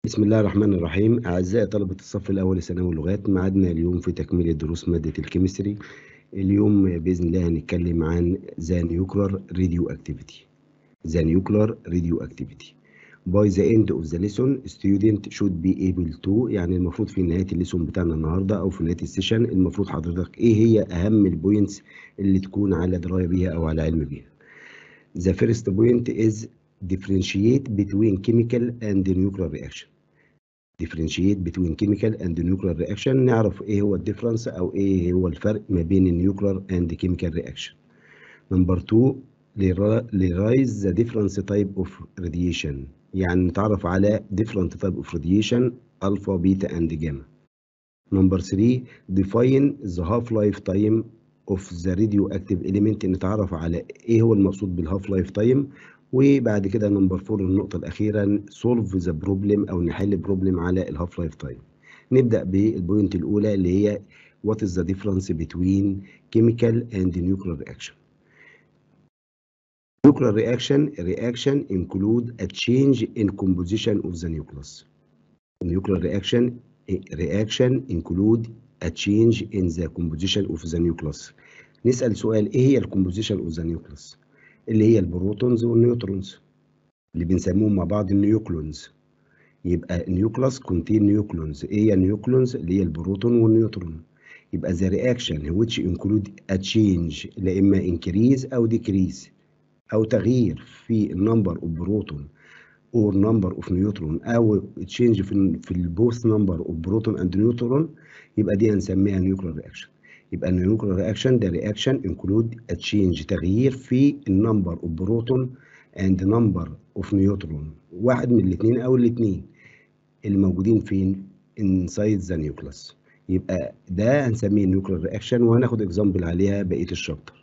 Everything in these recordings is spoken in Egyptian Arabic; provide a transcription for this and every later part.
بسم الله الرحمن الرحيم أعزائي طلبة الصف الأول ثانوي اللغات معادنا اليوم في تكميل دروس مادة الكيمستري اليوم بإذن الله هنتكلم عن ذا نيوكلر راديو اكتيفيتي ذا نيوكلر راديو اكتيفيتي By the end of the lesson student should be able to يعني المفروض في نهاية الليسون بتاعنا النهاردة أو في نهاية السيشن المفروض حضرتك إيه هي أهم البوينتس اللي تكون على دراية بيها أو على علم بيها. The first point is differentiate between chemical and nuclear reaction. differentiate between chemical and nuclear reaction نعرف ايه هو الديفرنس او ايه هو الفرق ما بين النيوكلر and chemical reaction. Number two realize the different type of radiation يعني نتعرف على different type of radiation alpha, beta and gamma. Number three define the half-life time of the radioactive element نتعرف على ايه هو المقصود بالهاف لايف تايم وبعد كده نمبر 4 النقطة الأخيرة سولف ذا بروبلم أو نحل بروبلم على الهاف لايف تايم. نبدأ بالبوينت الأولى اللي هي what is the difference between chemical and nuclear reaction. Nuclear reaction reaction include a change in composition of the nucleus. Nuclear reaction reaction include a change in the composition of the nucleus. نسأل سؤال إيه هي الكومبوزيشن of the nucleus؟ اللي هي البروتونز والنيوترونز اللي بنسميهم مع بعض النيوكلونز يبقى نيوكلاس كونتين نيوكلونز ايه هي نيوكلونز اللي هي البروتون والنيوترون يبقى the reaction which include a change لا اما increase او decrease او تغيير في النمبر اوف بروتون or number of neutron او change في في البوث نمبر اوف بروتون اند نيوترون يبقى دي هنسميها نيوكلير رياكشن يبقى النيوكلير رياكشن ده رياكشن انكلود تشينج تغيير في النمبر اوف بروتون اند نمبر اوف نيوترون واحد من الاثنين او الاثنين اللي موجودين فين انسايد ذا نيوكليس يبقى ده هنسميه نيوكلير رياكشن وهناخد اكزامبل عليها بقيه الشابتر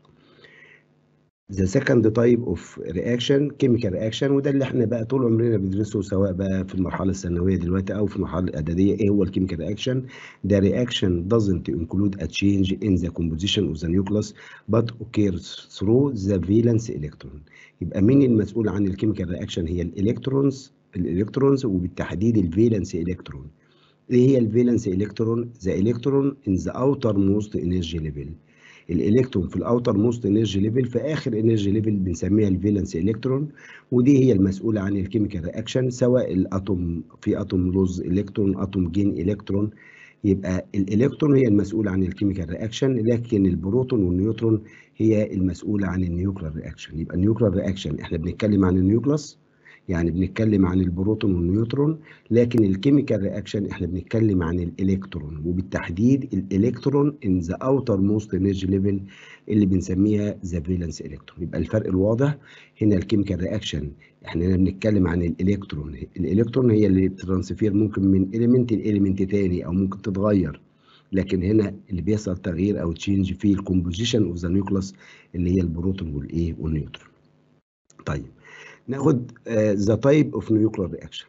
The second type of reaction chemical reaction وده اللي احنا بقى طول عمرنا بندرسه سواء بقى في المرحلة الثانوية دلوقتي أو في المرحلة الإعدادية إيه هو الكيميكال رياكشن؟ The reaction doesn't include a change in the composition of the nucleus but occurs through the valence electron. يبقى مين المسؤول عن الكيميكال رياكشن هي الإلكترونز الإلكترونز وبالتحديد الفالنس إلكترون. إيه هي الفالنس إلكترون؟ The electron in the outermost energy level. الالكترون في الاوتر موست انرجي ليفل في اخر انرجي ليفل بنسميها الفالنس الكترون ودي هي المسؤوله عن الكيميكال رياكشن سواء الاتوم في اتوم لوز الكترون اتوم جين الكترون يبقى الالكترون هي المسؤوله عن الكيميكال رياكشن لكن البروتون والنيوترون هي المسؤوله عن النيوكلير رياكشن يبقى النيوكلير رياكشن احنا بنتكلم عن النيوكليوس يعني بنتكلم عن البروتون والنيوترون لكن الكيميكال رياكشن احنا بنتكلم عن الالكترون وبالتحديد الالكترون ان ذا اوتر موست انرجي ليفل اللي بنسميها ذا فالنس الكترون يبقى الفرق الواضح هنا الكيميكال رياكشن احنا هنا بنتكلم عن الالكترون الالكترون هي اللي ترانسفير ممكن من اليمنت لاليمنت تاني او ممكن تتغير لكن هنا اللي بيحصل تغيير او تشينج في الكومبوزيشن اوف ذا نيوكليوس اللي هي البروتون والايه والنيوترون طيب ناخد ذا تايب اوف نيوكلير رياكشن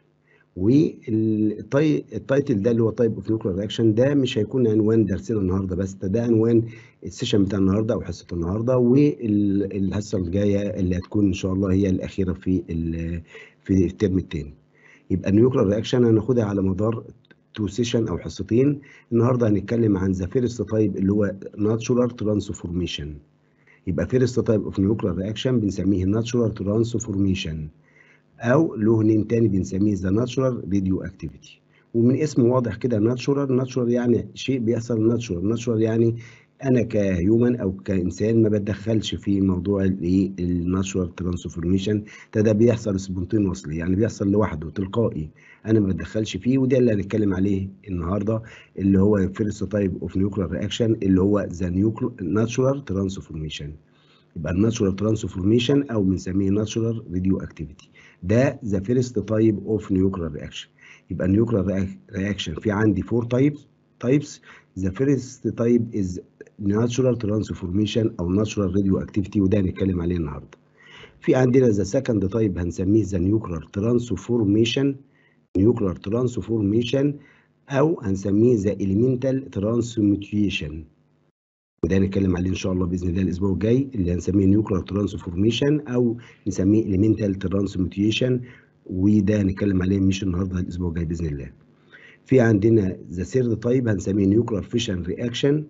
والتايتل ده اللي هو تايب اوف نيوكلير رياكشن ده مش هيكون عنوان درسنا النهارده بس ده, ده عنوان السيشن بتاع النهارده او حصه النهارده والحصه الجايه اللي هتكون ان شاء الله هي الاخيره في في الترم الثاني يبقى النيوكلير رياكشن هناخدها على مدار تو سيشن او حصتين النهارده هنتكلم عن ذا فيرست تايب اللي هو ناتشورال ترانسفورميشن يبقى فيرست تايب اوف نيوكلير رياكشن بنسميه ناتشورال ترانسفورميشن او له نيم تاني بنسميه ذا ناتشورال راديو اكتيفيتي ومن اسمه واضح كده ناتشورال ناتشورال يعني شيء بيحصل ناتشورال ناتشورال يعني انا كهيومن او كانسان ما بتدخلش في موضوع الايه الناتشورال ترانسفورميشن ده ده بيحصل سبونتينوسلي يعني بيحصل لوحده تلقائي انا ما بتدخلش فيه وده اللي هنتكلم عليه النهارده اللي هو فيرست تايب اوف نيوكلير رياكشن اللي هو ذا ناتشورال ترانسفورميشن يبقى الناتشورال ترانسفورميشن او بنسميه ناتشورال راديو اكتيفيتي ده ذا فيرست تايب اوف نيوكلير رياكشن يبقى النيوكلير رياكشن في عندي فور تايبس تايبس ذا فيرست تايب از ناتشورال ترانسفورميشن او ناتشورال راديو اكتيفيتي وده هنتكلم عليه النهارده في عندنا ذا سكند تايب هنسميه ذا نيوكلير ترانسفورميشن نيوكلير ترانسفورميشن او هنسميه ذا اليمنتال ترانسميوتيشن وده هنتكلم عليه ان شاء الله باذن الله الاسبوع الجاي اللي هنسميه نيوكلير ترانسفورميشن او نسميه اليمنتال ترانسميوتيشن وده هنتكلم عليه مش النهارده الاسبوع الجاي باذن الله في عندنا ذا ثيرد تايب هنسميه نيوكلير فيشن رياكشن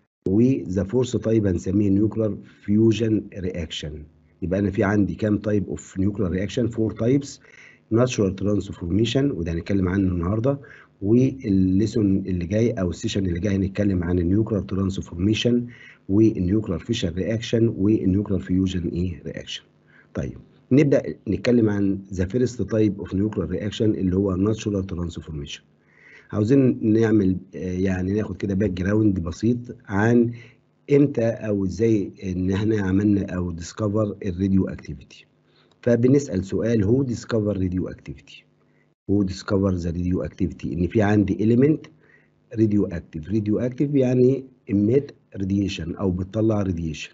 وذا فورث تايب هنسميه نيوكلير فيوجن رياكشن يبقى انا في عندي كام تايب اوف نيوكلير رياكشن فور تايبس ناتشورال ترانسفورميشن وده هنتكلم عنه النهارده والليسون اللي جاي او السيشن اللي جاي هنتكلم عن النيوكلير ترانسفورميشن والنيوكلير فيشن رياكشن والنيوكلير فيوجن ايه رياكشن طيب نبدا نتكلم عن ذا فيرست تايب اوف نيوكلير رياكشن اللي هو ناتشورال ترانسفورميشن عاوزين نعمل يعني ناخد كده باك جراوند بسيط عن امتى او ازاي ان احنا عملنا او ديسكفر الراديو اكتيفيتي فبنسال سؤال هو ديسكفر راديو اكتيفيتي هو ديسكفر ذا راديو اكتيفيتي ان في عندي اليمنت راديو اكتيف راديو اكتيف يعني emit راديشن او بتطلع راديشن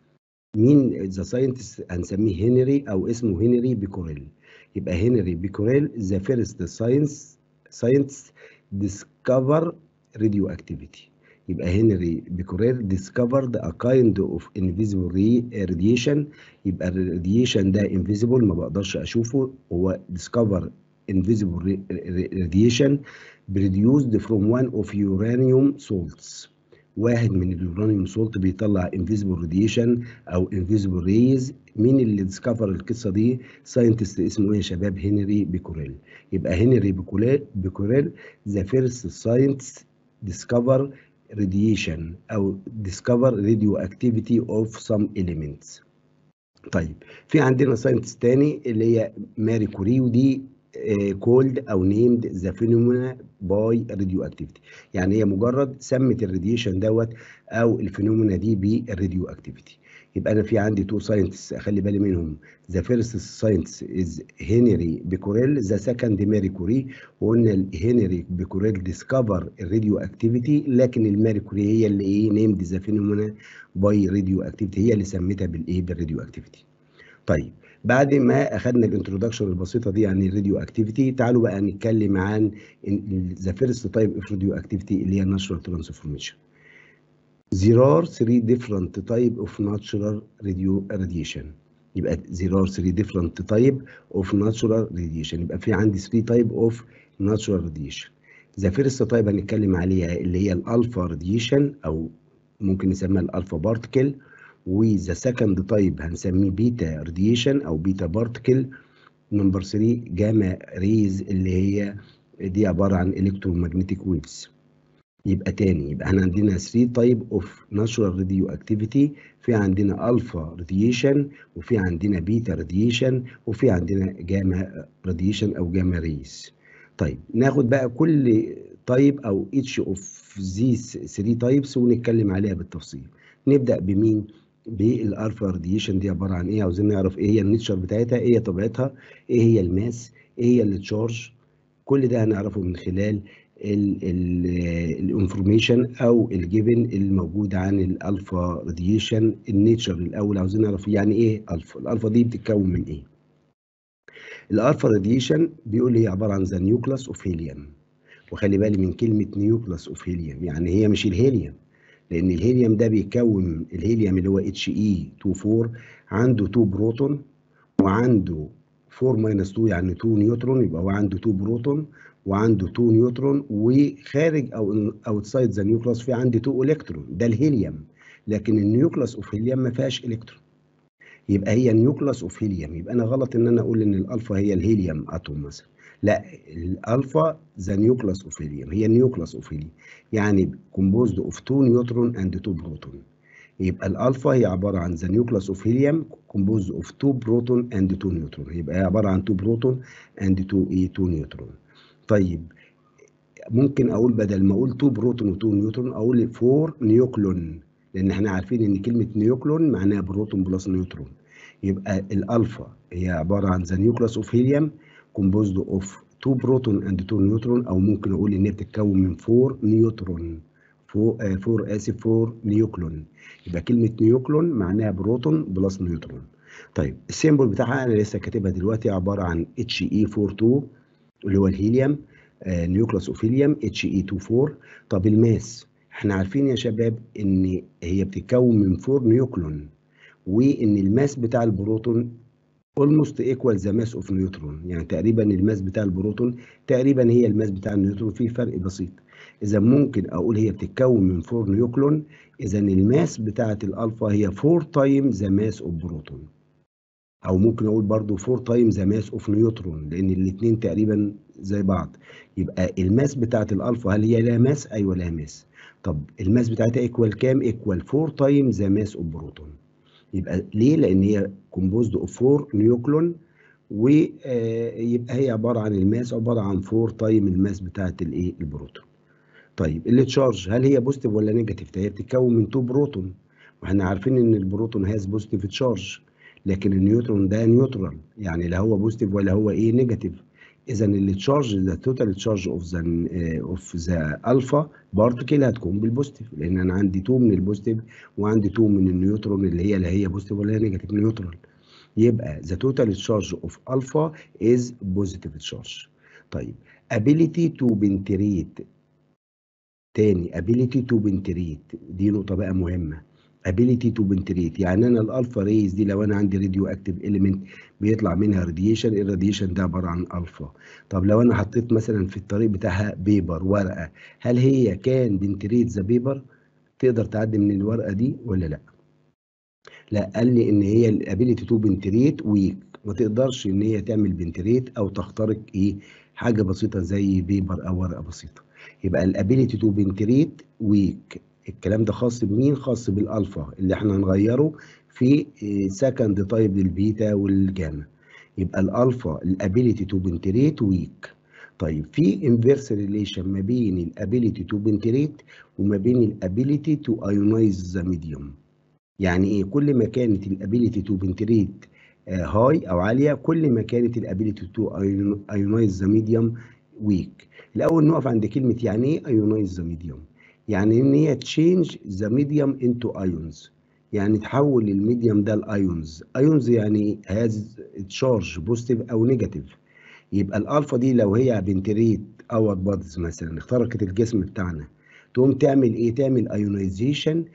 مين ذا ساينتست هنسميه هنري او اسمه هنري بيكوريل يبقى هنري بيكوريل ذا فيرست ساينس ساينتست ديسكفر راديو اكتيفيتي يبقى هنري بيكوريل discovered a kind of invisible radiation يبقى الراديشن ده invisible ما بقدرش اشوفه هو discover invisible radiation produced from one of uranium salts واحد من اليورانيوم سولت بيطلع invisible radiation او invisible rays مين اللي ديسكفر القصه دي ساينتست اسمه ايه يا شباب هنري بيكوريل يبقى هنري بيكوريل بيكوريل ذا فيرست ساينتست ديسكفر radiation او discover radioactivity of some elements طيب في عندنا ساينتست تاني اللي هي ماري كوري ودي كولد او نيمد ذا فينومينا باي راديو اكتيفيتي يعني هي مجرد سمت الراديشن دوت او الفينومينا دي بالراديو اكتيفيتي يبقى انا في عندي تو ساينتست اخلي بالي منهم ذا فيرست ساينتست از هنري بيكوريل ذا سكند ماري كوري وقلنا هنري بيكوريل ديسكفر الراديو اكتيفيتي لكن الماري كوري هي اللي ايه نيمد ذا فينومينا باي راديو اكتيفيتي هي اللي سميتها بالايه بالراديو اكتيفيتي طيب بعد ما اخذنا الانترودكشن البسيطه دي عن الراديو اكتيفيتي تعالوا بقى نتكلم عن ذا فيرست تايب اوف راديو اكتيفيتي اللي هي ناتشورال ترانسفورميشن There are three different type of natural radio radiation يبقى there are three different type of natural radiation يبقى في عندي three type of natural radiation the first type هنتكلم عليها اللي هي الالفا راديشن او ممكن نسميها الالفا بارتكل وذا سكند تايب هنسميه بيتا راديشن او بيتا بارتكل نمبر 3 جاما ريز اللي هي دي عباره عن الكترومagnetic ويفز يبقى تاني يبقى احنا عندنا 3 تايب اوف ناتشورال راديو اكتيفيتي في عندنا الفا راديشن وفي عندنا بيتا راديشن وفي عندنا جاما راديشن او جاما ريز طيب ناخد بقى كل تايب او اتش اوف ذيس 3 تايبس ونتكلم عليها بالتفصيل نبدا بمين بالالفا راديشن دي عباره عن ايه عاوزين نعرف ايه هي النيتشر بتاعتها ايه هي طبيعتها ايه هي الماس ايه هي التشارج كل ده هنعرفه من خلال الانفورميشن او الجيفن الموجود عن الالفا راديشن النيتشر الاول عاوزين نعرف يعني ايه الفا الالفا دي بتتكون من ايه الالفا راديشن بيقول هي عباره عن ذا نيوكلاس اوف هيليوم وخلي بالي من كلمه نيوكلاس اوف هيليوم يعني هي مش الهيليوم لان الهيليوم ده بيكون الهيليوم اللي هو اتش اي 24 عنده 2 بروتون وعنده 4 ماينس 2 يعني 2 نيوترون يبقى هو عنده 2 بروتون وعنده 2 نيوترون وخارج او اوتسايد ذا نيوكلاس في عندي 2 الكترون ده الهيليوم لكن النيوكلاس اوف هيليوم ما فيهاش الكترون يبقى هي نيوكلاس اوف هيليوم يبقى انا غلط ان انا اقول ان الالفا هي الهيليوم اتوم مثلا لا الالفا ذا نيوكلاس اوف هيليوم هي النيوكلاس اوف هيليوم يعني كومبوزد اوف 2 نيوترون اند 2 بروتون يبقى الالفا هي عباره عن ذا نيوكلاس اوف هيليوم كومبوزد اوف 2 بروتون اند 2 نيوترون يبقى هي عباره عن 2 بروتون اند 2 ايه 2 نيوترون طيب ممكن اقول بدل ما اقول 2 بروتون و2 نيوترون اقول 4 نيوكلون لان احنا عارفين ان كلمه نيوكلون معناها بروتون بلس نيوترون يبقى الالفا هي عباره عن ذا نيوكلاس اوف هيليوم كومبوزد اوف 2 بروتون اند 2 نيوترون او ممكن اقول ان هي بتتكون من 4 نيوترون 4 اسف 4 نيوكلون يبقى كلمه نيوكلون معناها بروتون بلس نيوترون طيب السيمبل بتاعها انا لسه كاتبها دلوقتي عباره عن اتش اي 42 اللي هو الهيليوم نيوكلاس اوف هيليوم اتش اي 24 طب الماس احنا عارفين يا شباب ان هي بتتكون من 4 نيوكلون وان الماس بتاع البروتون almost equal the mass of neutron يعني تقريبا الماس بتاع البروتون تقريبا هي الماس بتاع النيوترون في فرق بسيط اذا ممكن اقول هي بتتكون من 4 نيوكلون اذا الماس بتاعه الالفا هي 4 تايم ذا ماس اوف بروتون او ممكن اقول برضو 4 تايم ذا ماس اوف نيوترون لان الاثنين تقريبا زي بعض يبقى الماس بتاعه الالفا هل هي لها ماس ايوه لها ماس طب الماس بتاعتها ايكوال كام ايكوال 4 تايم ذا ماس اوف بروتون يبقى ليه لان هي كومبوزد اوف 4 نيوكلون ويبقى هي عباره عن الماس عباره عن 4 تايم الماس بتاعه الايه البروتون طيب التشارج هل هي بوزيتيف ولا نيجاتيف هي بتتكون من 2 بروتون واحنا عارفين ان البروتون هاز بوزيتيف تشارج لكن النيوترون ده نيوترال يعني لا هو بوزيتيف ولا هو ايه نيجاتيف اذا التشارج ذا توتال تشارج اوف ذا اوف ذا الفا بارتكل هتكون بالبوزيتيف لان انا عندي 2 من البوزيتيف وعندي 2 من النيوترون اللي هي لا هي بوزيتيف ولا هي نيجاتيف نيوترال يبقى ذا توتال تشارج اوف الفا از بوزيتيف تشارج طيب ability to penetrate تاني ability to penetrate دي نقطة بقى مهمة ability to penetrate يعني انا الالفا ريز دي لو انا عندي راديو اكتيف اليمنت بيطلع منها راديشن الراديشن ده عباره عن الفا طب لو انا حطيت مثلا في الطريق بتاعها بيبر ورقه هل هي كان بنتريت ذا بيبر تقدر تعدي من الورقه دي ولا لا لا قال لي ان هي الابيليتي تو بنتريت ويك ما تقدرش ان هي تعمل بنتريت او تخترق ايه حاجه بسيطه زي بيبر او ورقه بسيطه يبقى الابيليتي تو بنتريت ويك الكلام ده خاص بمين خاص بالالفا اللي احنا هنغيره في سكند تايب للبيتا والجاما يبقى الالفا الابيليتي تو بنتريت ويك طيب في انفيرس ريليشن ما بين الابيليتي تو بنتريت وما بين الابيليتي تو ايونايز ذا ميديوم يعني ايه كل ما كانت الابيليتي تو بنتريت هاي او عاليه كل ما كانت الابيليتي تو ايونايز ذا ميديوم ويك الاول نقف عند كلمه يعني ايه ايونايز ذا ميديوم يعني ان هي تشينج ذا ميديوم انتو ايونز يعني تحول الميديوم ده لايونز ايونز يعني هاز تشارج بوزيتيف او نيجاتيف يبقى الالفا دي لو هي بنتريت اور بادز مثلا اخترقت الجسم بتاعنا تقوم تعمل ايه تعمل ايونيزيشن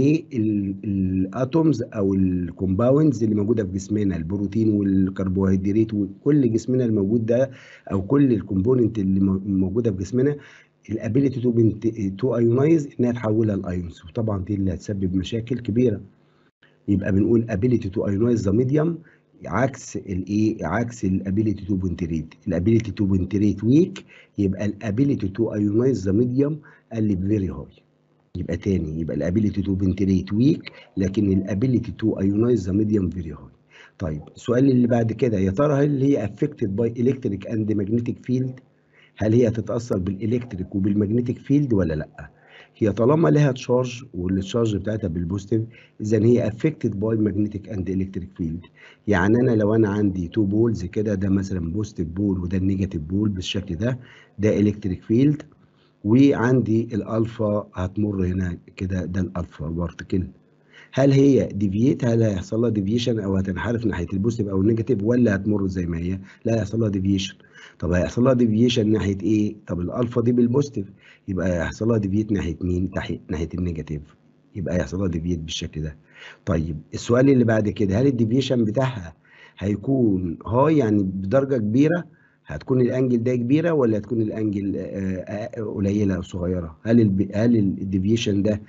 للاتومز او الكومباوندز اللي موجوده في جسمنا البروتين والكربوهيدرات وكل جسمنا الموجود ده او كل الكومبوننت اللي موجوده في جسمنا الابيليتي تو تو ايونايز انها تحولها لايونز وطبعا دي اللي هتسبب مشاكل كبيره يبقى بنقول ابيليتي تو ايونايز ذا ميديوم عكس الايه عكس الابيليتي تو بنتريت الابيليتي تو بنتريت ويك يبقى الابيليتي تو ايونايز ذا ميديوم قال فيري هاي يبقى تاني يبقى الابيليتي تو بنتريت ويك لكن الابيليتي تو ايونايز ذا ميديوم فيري هاي طيب السؤال اللي بعد كده يا ترى هل هي افكتد باي الكتريك اند ماجنتيك فيلد هل هي تتاثر بالالكتريك وبالمagnetic فيلد ولا لا هي طالما لها تشارج والتشارج بتاعتها بالبوزيتيف اذا هي افكتد باي ماجنتيك اند الكتريك فيلد يعني انا لو انا عندي تو بولز كده ده مثلا بوزيتيف بول وده النيجاتيف بول بالشكل ده ده الكتريك فيلد وعندي الالفا هتمر هنا كده ده الالفا بارتكل هل هي ديفييت هل هيحصل لها ديفيشن او هتنحرف ناحيه البوزيتيف او النيجاتيف ولا هتمر زي ما هي لا هيحصل لها ديفيشن طب هيحصل لها ديفيشن ناحيه ايه طب الالفا دي بالبوزيتيف يبقى هيحصل لها ديفيت ناحيه مين ناحيه ناحيه النيجاتيف يبقى هيحصل لها ديفيت بالشكل ده طيب السؤال اللي بعد كده هل الديفيشن بتاعها هيكون هاي يعني بدرجه كبيره هتكون الانجل ده كبيره ولا هتكون الانجل قليله او صغيره هل ال هل الديفيشن ده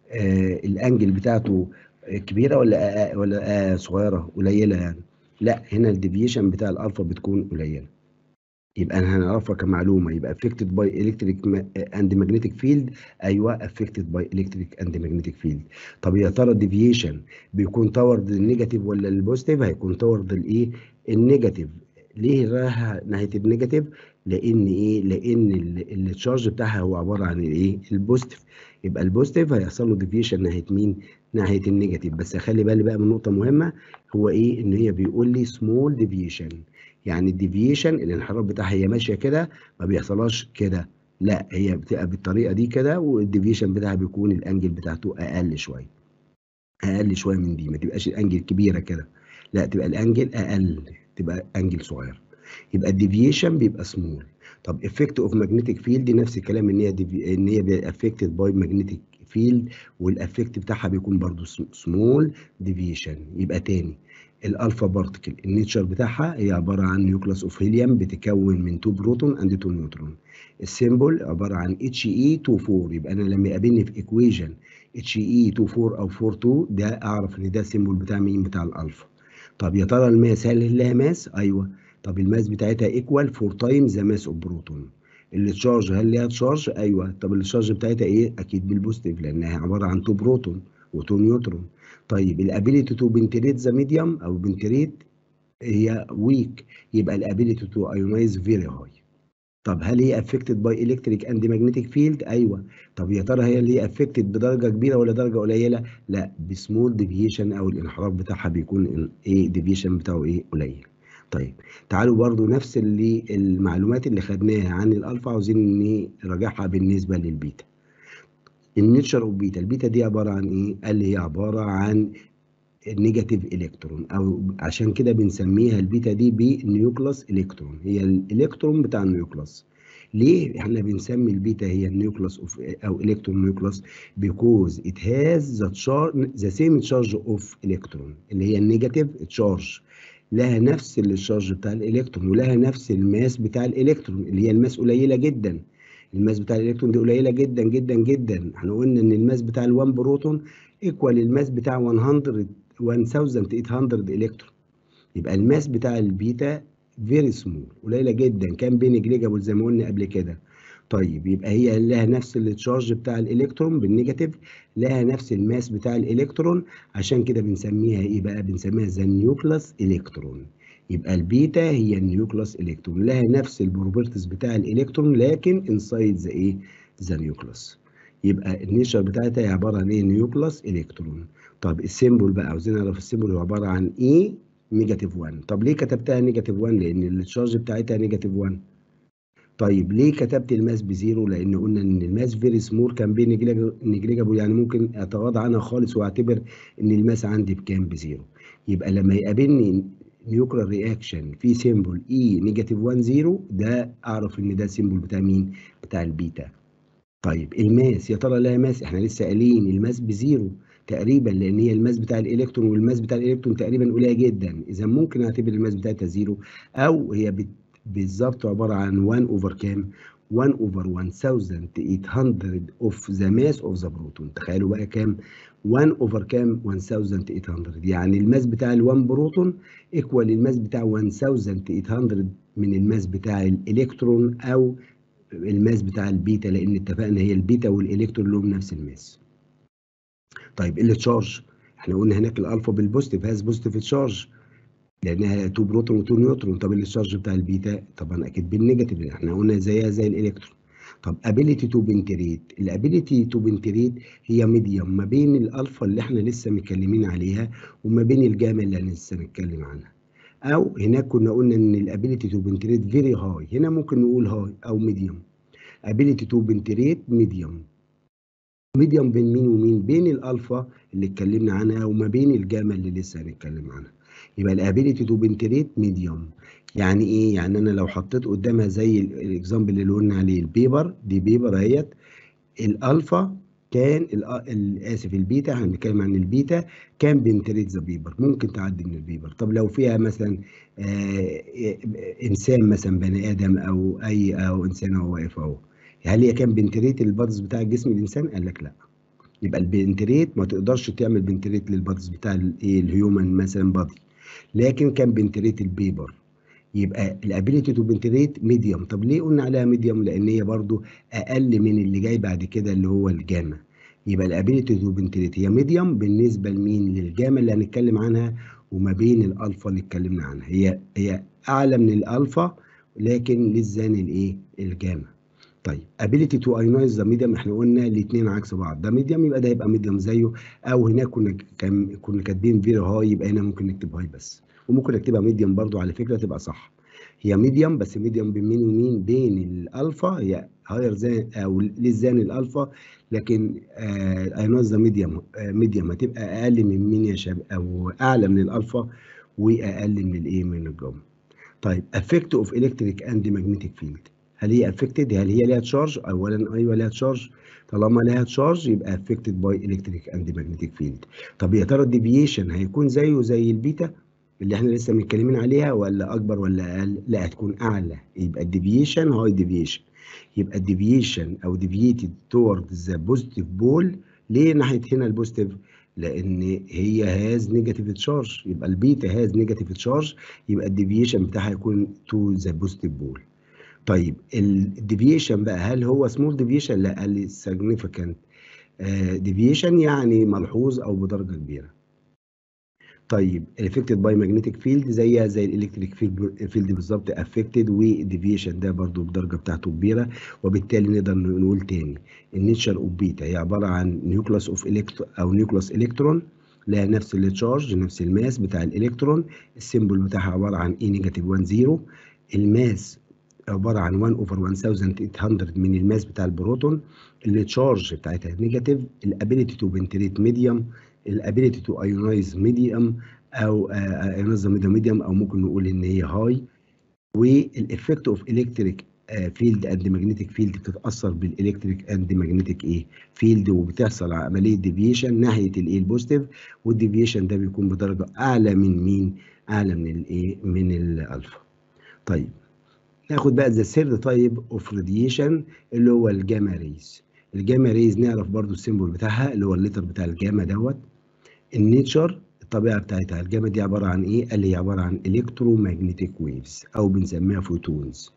الانجل بتاعته كبيره ولا ولا صغيره قليله يعني لا هنا الديفيشن بتاع الالفا بتكون قليله يبقى هنعرفها كمعلومه يبقى affected by electric and magnetic field ايوه affected by electric and magnetic field طب يا ترى الديفيشن بيكون تورد النيجاتيف ولا البوزيتيف هيكون تورد الايه النيجاتيف ليه رايحه ناحيه النيجاتيف لان ايه لان التشارج بتاعها هو عباره عن الايه البوزيتيف يبقى البوزيتيف هيحصل له ديفيشن ناحيه مين ناحيه النيجاتيف بس خلي بالي بقى من نقطه مهمه هو ايه ان هي بيقول لي سمول ديفيشن يعني الديفيشن الانحراف بتاعها هي ماشيه كده ما بيحصلهاش كده لا هي بتبقى بالطريقه دي كده والديفيشن بتاعها بيكون الانجل بتاعته اقل شويه اقل شويه من دي ما تبقاش الانجل كبيره كده لا تبقى الانجل اقل تبقى انجل صغير يبقى الديفيشن بيبقى سمول طب افكت اوف ماجنتيك فيلد نفس الكلام ان هي ان هي افكتد باي ماجنتيك فيلد والافكت بتاعها بيكون برضو سمول ديفيشن يبقى تاني الالفا بارتكل النيتشر بتاعها هي عباره عن نيوكلاس اوف هيليوم بتتكون من 2 بروتون اند 2 نيوترون السيمبل عباره عن اتش اي 2 4 يبقى انا لما يقابلني في ايكويشن اتش اي 2 4 او 4 2 ده اعرف ان ده السيمبل بتاع مين بتاع الالفا طب يا ترى الماس هل لها ماس ايوه طب الماس بتاعتها ايكوال 4 تايمز ذا ماس اوف بروتون التشارج هل ليها تشارج ايوه طب التشارج بتاعتها ايه اكيد بالبوزيتيف لانها عباره عن 2 بروتون و2 نيوترون طيب الابيليتي تو بنتريت ذا ميديوم او بنتريت هي ويك يبقى الابيليتي تو ايونايز فيري هاي طب هل هي افكتد باي الكتريك اند ماجنتيك فيلد ايوه طب يا ترى هي اللي هي افكتد بدرجه كبيره ولا درجه قليله لا بسمول ديفيشن او الانحراف بتاعها بيكون ايه ديفيشن بتاعه ايه قليل طيب تعالوا برضو نفس اللي المعلومات اللي خدناها عن الالفا عاوزين نراجعها بالنسبه للبيتا النيتشر اوف بيتا البيتا دي عباره عن ايه قال لي هي عباره عن النيجاتيف الكترون او عشان كده بنسميها البيتا دي بنيوكلاس الكترون هي الالكترون بتاع النيوكلاس ليه احنا بنسمي البيتا هي النيوكلاس اوف او الكترون نيوكلاس because it has the charge the same charge of electron اللي هي النيجاتيف تشارج لها نفس الشارج بتاع الالكترون ولها نفس الماس بتاع الالكترون اللي هي الماس قليله جدا الماس بتاع الالكترون دي قليله جدا جدا جدا احنا قلنا ان الماس بتاع ال1 بروتون ايكوال الماس بتاع 100 1800 الكترون يبقى الماس بتاع البيتا فيري سمول قليله جدا كان بينجليجابل زي ما قلنا قبل كده طيب يبقى هي لها نفس التشارج بتاع الالكترون بالنيجاتيف لها نفس الماس بتاع الالكترون عشان كده بنسميها ايه بقى بنسميها ذا نيوكلاس الكترون يبقى البيتا هي النيوكلاس الكترون لها نفس البروبرتيز بتاع الالكترون لكن انسايد ذا ايه ذا نيوكلاس يبقى النيشر بتاعتها هي عباره عن ايه نيوكلاس الكترون طب السيمبل بقى عاوزين نعرف السيمبل هو عباره عن ايه نيجاتيف 1 طب ليه كتبتها نيجاتيف 1 لان التشارج بتاعتها نيجاتيف 1 طيب ليه كتبت الماس بزيرو لان قلنا ان الماس فيري سمول كان بين نجليجابل يعني ممكن اتغاضى عنها خالص واعتبر ان الماس عندي بكام بزيرو يبقى لما يقابلني نيوكلير رياكشن في سيمبل اي نيجاتيف 1 0 ده اعرف ان ده سيمبل بتاع مين بتاع البيتا طيب الماس يا ترى لها ماس احنا لسه قايلين الماس بزيرو تقريبا لان هي الماس بتاع الالكترون والماس بتاع الالكترون تقريبا قليل جدا اذا ممكن اعتبر الماس بتاعتها زيرو او هي بالظبط عباره عن 1 اوفر كام 1 اوفر 1800 اوف ذا ماس اوف ذا بروتون تخيلوا بقى كام 1 اوفر كام 1800 يعني الماس بتاع ال1 بروتون ايكوال الماس بتاع 1800 من الماس بتاع الالكترون او الماس بتاع البيتا لان اتفقنا هي البيتا والالكترون لهم نفس الماس طيب التشارج احنا قلنا هناك الالفا بالبوزيتيف هاز بوزيتيف تشارج لانها 2 بروتون و2 نيوترون طب التشارج بتاع البيتا طبعا اكيد بالنيجاتيف احنا قلنا زيها زي الالكترون طب ابيليتي تو بنتريت الابيليتي تو بنتريت هي ميديوم ما بين الالفا اللي احنا لسه متكلمين عليها وما بين الجاما اللي لسه هنتكلم عنها او هناك كنا قلنا ان الابيليتي تو بنتريت فيري هاي هنا ممكن نقول هاي او ميديوم ابيليتي تو بنتريت ميديوم ميديوم بين مين ومين بين الالفا اللي اتكلمنا عنها وما بين الجاما اللي لسه هنتكلم عنها يبقى الابيليتي تو بنتريت ميديوم يعني ايه يعني انا لو حطيت قدامها زي الاكزامبل اللي قلنا عليه البيبر دي بيبر اهيت الالفا كان اسف البيتا هنتكلم عن البيتا كان بنتريت ذا بيبر ممكن تعدي من البيبر طب لو فيها مثلا آه انسان مثلا بني ادم او اي او انسان هو واقف اهو هل هي كان بنتريت البادز بتاع جسم الانسان قال لك لا يبقى البنتريت ما تقدرش تعمل بنتريت للبادز بتاع الايه الهيومن مثلا بادي لكن كان بنتريت البيبر يبقى الابيليتي تو بنتريت ميديوم طب ليه قلنا عليها ميديوم لان هي برضو اقل من اللي جاي بعد كده اللي هو الجاما يبقى الابيليتي تو بنتريت هي ميديوم بالنسبه لمين للجاما اللي هنتكلم عنها وما بين الالفا اللي اتكلمنا عنها هي هي اعلى من الالفا لكن للزان الايه الجاما طيب ابيليتي تو ايونايز ذا ميديوم احنا قلنا الاثنين عكس بعض ده ميديوم يبقى ده يبقى ميديوم زيه او هناك كنا كان كنا كاتبين فيري هاي يبقى هنا ممكن نكتب هاي بس وممكن نكتبها ميديوم برضو على فكره تبقى صح هي ميديوم بس ميديوم بين مين ومين بين الالفا هي هاير زان او للزان الالفا لكن ايونايز ذا ميديوم ميديوم هتبقى اقل من مين يا شباب او اعلى من الالفا واقل من الايه من الجاما طيب افكت اوف الكتريك اند ماجنتيك فيلد هل هي افكتد هل هي ليها تشارج اولا ايوه ليها تشارج طالما ليها تشارج يبقى افكتد باي الكتريك اند ماجنتيك فيلد طب يا ترى الديفيشن هيكون زيه زي البيتا اللي احنا لسه متكلمين عليها ولا اكبر ولا اقل لا هتكون اعلى يبقى الديفيشن هاي ديفيشن يبقى الديفيشن او ديفييتد تورد ذا بوزيتيف بول ليه ناحيه هنا البوزيتيف لان هي هاز نيجاتيف تشارج يبقى البيتا هاز نيجاتيف تشارج يبقى الديفيشن بتاعها يكون تو ذا بوزيتيف بول طيب الديفيشن بقى هل هو سمول ديفيشن لا قال لي significant ديفيشن يعني ملحوظ او بدرجه كبيره طيب افكتد باي ماجنتيك فيلد زيها زي الالكتريك فيلد بالظبط افكتد والديفيشن ده برضو بدرجه بتاعته كبيره وبالتالي نقدر نقول تاني النيتشر اوف بيتا هي عباره عن نيوكلاس اوف الكترون او نيوكلاس الكترون لها نفس التشارج نفس الماس بتاع الالكترون السيمبل بتاعها عباره عن اي نيجاتيف 1 0 الماس عباره عن 1 اوفر 1800 من الماس بتاع البروتون التشارج بتاعتها نيجاتيف الابيليتي تو بنتريت ميديوم الابيليتي تو ايونايز ميديوم او ايونايز ميديوم او ممكن نقول ان هي هاي والافكت اوف الكتريك فيلد اند ماجنتيك فيلد بتتاثر بالالكتريك اند ماجنتيك ايه فيلد وبتحصل عمليه ديفيشن ناحيه الايه البوزيتيف والديفيشن ده بيكون بدرجه اعلى من مين اعلى من الايه من الالفا طيب ناخد بقى ذا ثيرد تايب اوف راديشن اللي هو الجاما ريز الجاما ريز نعرف برضو السيمبل بتاعها اللي هو الليتر بتاع الجاما دوت النيتشر الطبيعه بتاعتها الجاما دي عباره عن ايه قال لي عباره عن الكترومagnetic ويفز او بنسميها فوتونز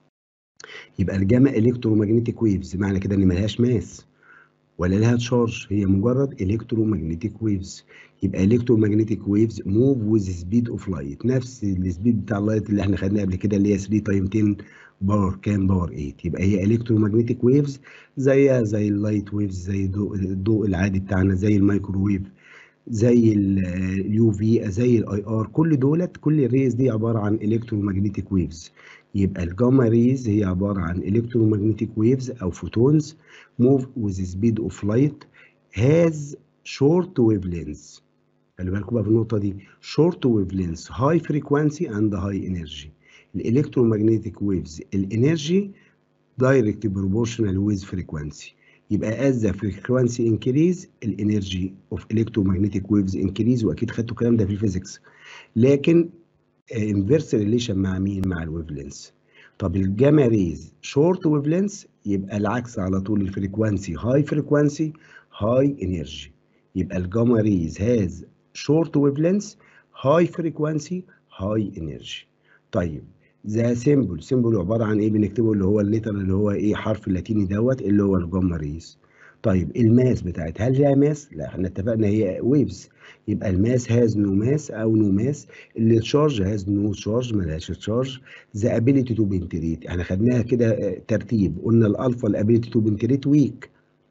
يبقى الجاما الكترومagnetic ويفز معنى كده ان ملهاش ماس ولا لها تشارج هي مجرد الكترومagnetic ويفز يبقى الكترومagnetic ويفز موف وذ سبيد اوف لايت نفس السبيد بتاع اللايت اللي احنا خدناه قبل كده اللي هي 3 تايم 10 باور كام باور 8 يبقى هي الكترومagnetic ويفز زيها زي اللايت ويفز زي الضوء العادي بتاعنا زي الميكروويف زي اليو في زي الاي ار كل دولت كل الريز دي عباره عن الكترومagnetic ويفز يبقى الجاما ريز هي عباره عن الكترومagnetic ويفز او فوتونز موف وذ سبيد اوف لايت هاز شورت ويف لينز خلي بالكم بقى في النقطه دي شورت ويف لينز هاي فريكوانسي اند هاي انرجي الالكترومagnetic ويفز الانرجي دايركت بروبورشنال ويز فريكوانسي يبقى as the frequency increase الانرجي اوف electromagnetic waves increase واكيد خدتوا الكلام ده في الفيزيكس لكن انفيرس ريليشن مع مين مع الويف لينس طب الجاما ريز شورت ويف لينس يبقى العكس على طول الفريكوانسي هاي فريكوانسي هاي انرجي يبقى الجاما ريز هاز شورت ويف لينس هاي فريكوانسي هاي انرجي طيب ذا سيمبل سيمبل عباره عن ايه بنكتبه اللي هو الليتر اللي هو ايه حرف اللاتيني دوت اللي هو الجاما ريز طيب الماس بتاعتها هل ليها ماس؟ لا احنا اتفقنا هي ويفز يبقى الماس هاز نو ماس او نو ماس التشارج هاز نو تشارج ملهاش تشارج ذا ابيليتي تو بنتريت احنا خدناها كده ترتيب قلنا الالفا الابيليتي تو بنتريت ويك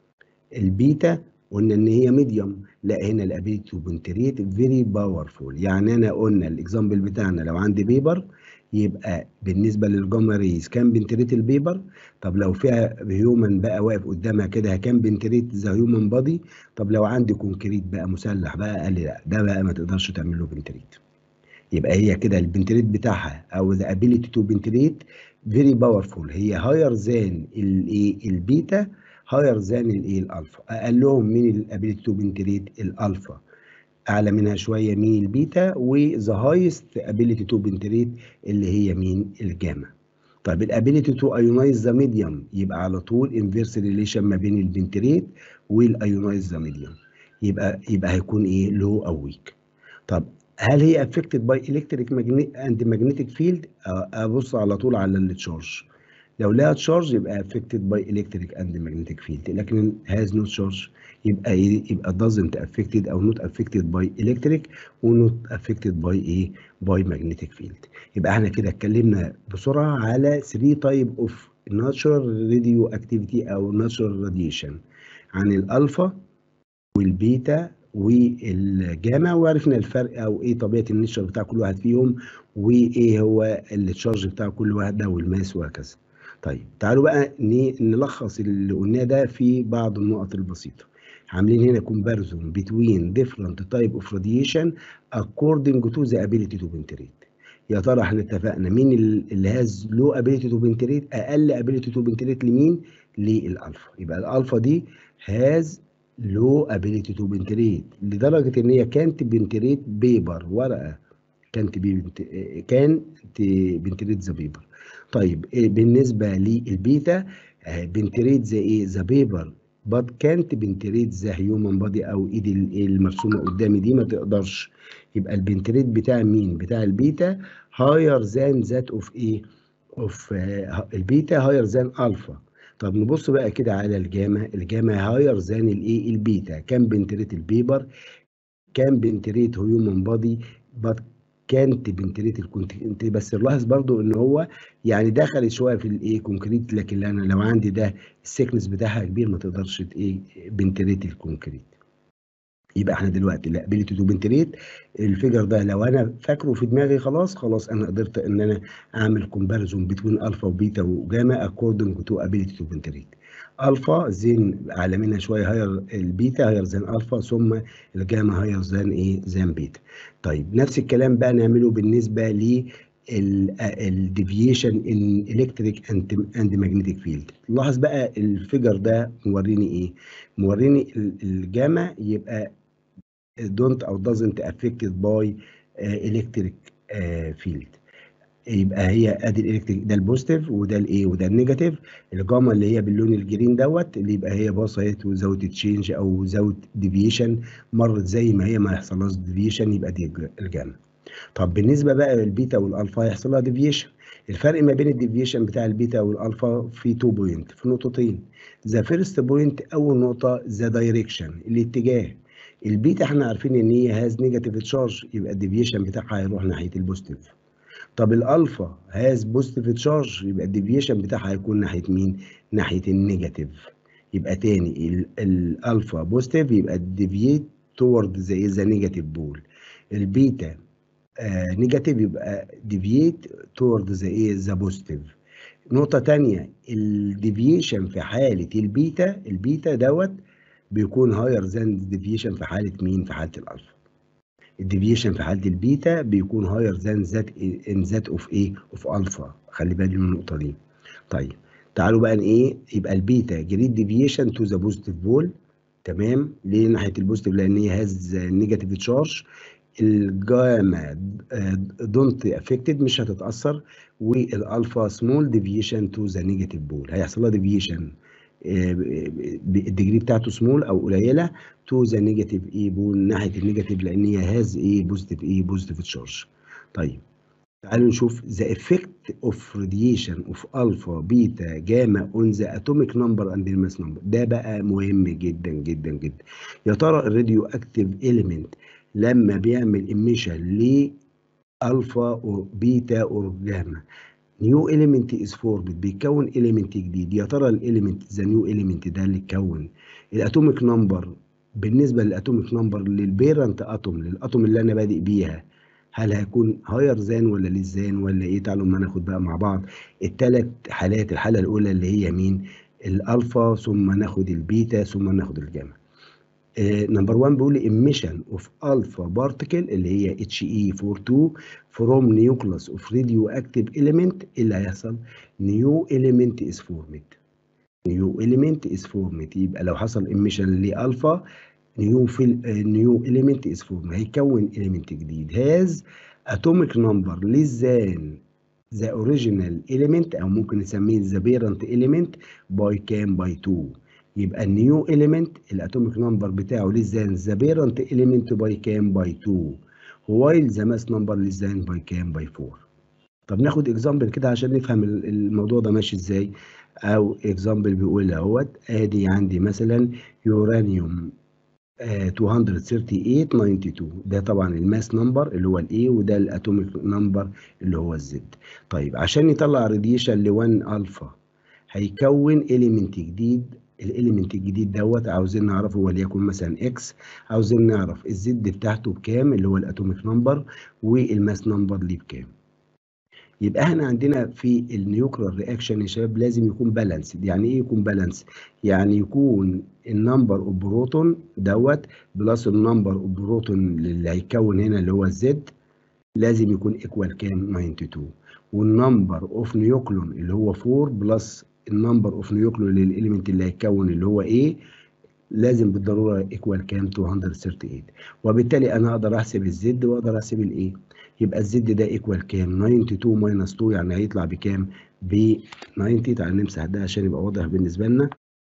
البيتا قلنا ان هي ميديوم لا هنا الابيليتي تو بنتريت فيري باورفول يعني انا قلنا الاكزامبل بتاعنا لو عندي بيبر يبقى بالنسبه للجاما ريز كام بنتريت البيبر طب لو فيها هيومن بقى واقف قدامها كده كام بنتريت ذا هيومن بادي طب لو عندي كونكريت بقى مسلح بقى قال لي لا ده بقى ما تقدرش تعمل له بنتريت يبقى هي كده البنتريت بتاعها او ذا ابيليتي تو بنتريت فيري باورفول هي هاير ذان الايه البيتا هاير ذان الايه الالفا اقلهم من الابيليتي تو بنتريت الالفا اعلى منها شويه مين البيتا وذا هايست ابيليتي تو بنتريت اللي هي مين الجاما طيب الابيليتي تو ايونايز ذا ميديوم يبقى على طول انفيرس ريليشن ما بين البنتريت والايونايز ذا ميديوم يبقى يبقى هيكون ايه لو او ويك طب هل هي افكتد باي الكتريك اند ماجنتيك فيلد ابص على طول على التشارج لو لها تشارج يبقى افكتد باي الكتريك اند ماجنتيك فيلد لكن هاز نو تشارج يبقى يبقى doesn't affected او not affected by electric و not affected by ايه by magnetic field يبقى احنا كده اتكلمنا بسرعه على 3 type of natural radioactivity او natural radiation عن الالفا والبيتا والجاما وعرفنا الفرق او ايه طبيعه النيتشر بتاع كل واحد فيهم وايه هو التشارج بتاع كل واحده والماس وهكذا طيب تعالوا بقى نلخص اللي قلناه ده في بعض النقط البسيطه عاملين هنا comparison between different type of radiation according to the ability to penetrate يا ترى احنا اتفقنا مين اللي هاز لو ability to penetrate اقل ability to penetrate لمين للالفا يبقى الالفا دي هاز لو ability to penetrate لدرجه ان هي كانت بنتريت بيبر ورقه كانت بنت كان بنتريت ذا بيبر طيب بالنسبه للبيتا بنتريت ذا ايه ذا بيبر بات كانت بنتريت ذا هيومن بادي او ايد المرسومه قدامي دي ما تقدرش يبقى البنتريت بتاع مين بتاع البيتا هاير ذان ذات اوف ايه اوف البيتا هاير ذان الفا طب نبص بقى كده على الجاما الجاما هاير ذان الايه البيتا كان بنتريت البيبر كان بنتريت هيومن بادي بات كانت بنتريت الكونكريت بس نلاحظ برضو ان هو يعني دخل شويه في الايه كونكريت لكن انا لو عندي ده السكنس بتاعها كبير ما تقدرش ايه بنتريت الكونكريت يبقى احنا دلوقتي الابيليتي تو بنتريت الفيجر ده لو انا فاكره في دماغي خلاص خلاص انا قدرت ان انا اعمل كومباريزون بين الفا وبيتا وجاما اكوردنج تو ابيليتي تو بنتريت الفا زين اعلى منها شويه هاير البيتا هاير زين الفا ثم الجاما هاير زين ايه زين بيتا طيب نفس الكلام بقى نعمله بالنسبه ل الديفيشن ان الكتريك اند ماجنتيك فيلد لاحظ بقى الفيجر ده موريني ايه موريني الجاما يبقى don't او doesn't affected by uh, electric uh, field يبقى هي ادي الالكتريك ده البوزيتيف وده الايه وده النيجاتيف الجاما اللي هي باللون الجرين دوت اللي يبقى هي باصت وزاويه تشينج او زاويه ديفيشن مرت زي ما هي ما يحصلهاش ديفيشن يبقى دي الجاما طب بالنسبه بقى للبيتا والالفا هيحصل لها ديفيشن الفرق ما بين الديفيشن بتاع البيتا والالفا في 2 بوينت في نقطتين ذا فيرست بوينت اول نقطه ذا دايركشن الاتجاه البيتا احنا عارفين ان هي هاز نيجاتيف تشارج يبقى الديفيشن بتاعها هيروح ناحيه البوزيتيف طب الالفا هاز بوزيتيف تشارج يبقى الديفيشن بتاعها هيكون ناحيه مين ناحيه النيجاتيف يبقى تاني الالفا بوزيتيف يبقى الديفييت تورد زي ذا نيجاتيف بول البيتا آه نيجاتيف يبقى ديفييت تورد ذا ايه ذا بوزيتيف نقطه تانية الديفيشن في حاله البيتا البيتا دوت بيكون هاير ذان ديفيشن في حاله مين في حاله الالفا الديفيشن في حاله البيتا بيكون هاير ذان ذات ان ذات اوف ايه اوف الفا خلي بالي من النقطه دي طيب تعالوا بقى ايه يبقى البيتا جريد ديفيشن تو ذا بوزيتيف بول تمام ليه ناحيه البوزيتيف لان هي هاز نيجاتيف تشارج الجاما دونت افكتد مش هتتاثر والالفا سمول ديفيشن تو ذا نيجاتيف بول هيحصل لها ديفيشن الديجري بتاعته سمول او قليله تو ذا نيجاتيف ايه بول ناحيه النيجاتيف لان هي هاز ايه بوزيتيف ايه بوزيتيف تشارج طيب تعالوا نشوف ذا افكت اوف راديشن اوف الفا بيتا جاما اون ذا اتوميك نمبر اند الماس نمبر ده بقى مهم جدا جدا جدا يا ترى الراديو اكتيف اليمنت لما بيعمل ايميشن لالفا او بيتا او جاما نيو اليمنت از فورمد بيكون اليمنت جديد يا ترى الاليمنت ذا نيو اليمنت ده اللي اتكون الاتوميك نمبر بالنسبه للاتوميك نمبر للبيرنت اتوم للاتوم اللي انا بادئ بيها هل هيكون هاير زان ولا للزان ولا ايه تعالوا ما ناخد بقى مع بعض الثلاث حالات الحاله الاولى اللي هي مين الالفا ثم ناخد البيتا ثم ناخد الجاما نمبر 1 بيقول emission of alpha particle اللي هي He42 from nucleus of radioactive element اللي هيحصل new element is formed new element is formed يبقى لو حصل emission لالفا new new element is formed هيكون element جديد has atomic number less than the original element او ممكن نسميه the parent element by كام by 2 يبقى النيو اليمنت الاتوميك نمبر بتاعه للزان ذا بيرنت اليمنت باي كام باي 2 وايل ذا ماس نمبر للزان باي كام باي 4 طب ناخد اكزامبل كده عشان نفهم الموضوع ده ماشي ازاي او اكزامبل بيقول اهوت ادي عندي مثلا يورانيوم آه 238 92 ده طبعا الماس نمبر اللي هو الاي وده الاتوميك نمبر اللي هو الزد طيب عشان يطلع راديشن ل 1 الفا هيكون اليمنت جديد الاليمنت الجديد دوت عاوزين نعرفه وليكن مثلا اكس عاوزين نعرف الزد بتاعته بكام اللي هو الاتوميك نمبر والماس نمبر ليه بكام يبقى احنا عندنا في النيوكلير رياكشن يا شباب لازم يكون بالانسد يعني ايه يكون بالانس يعني يكون النمبر اوف بروتون دوت بلس النمبر اوف بروتون اللي هيكون هنا اللي هو الزد لازم يكون ايكوال كام 92 والنمبر اوف نيوكلون اللي هو 4 بلس النمبر اوف نيوكليو للاليمنت اللي هيتكون اللي هو ايه لازم بالضروره ايكوال كام 238 وبالتالي انا اقدر احسب الزد واقدر احسب الايه يبقى الزد ده ايكوال كام 92 ماينس 2 يعني هيطلع بكام ب 90 تعال نمسح ده عشان يبقى واضح بالنسبه لنا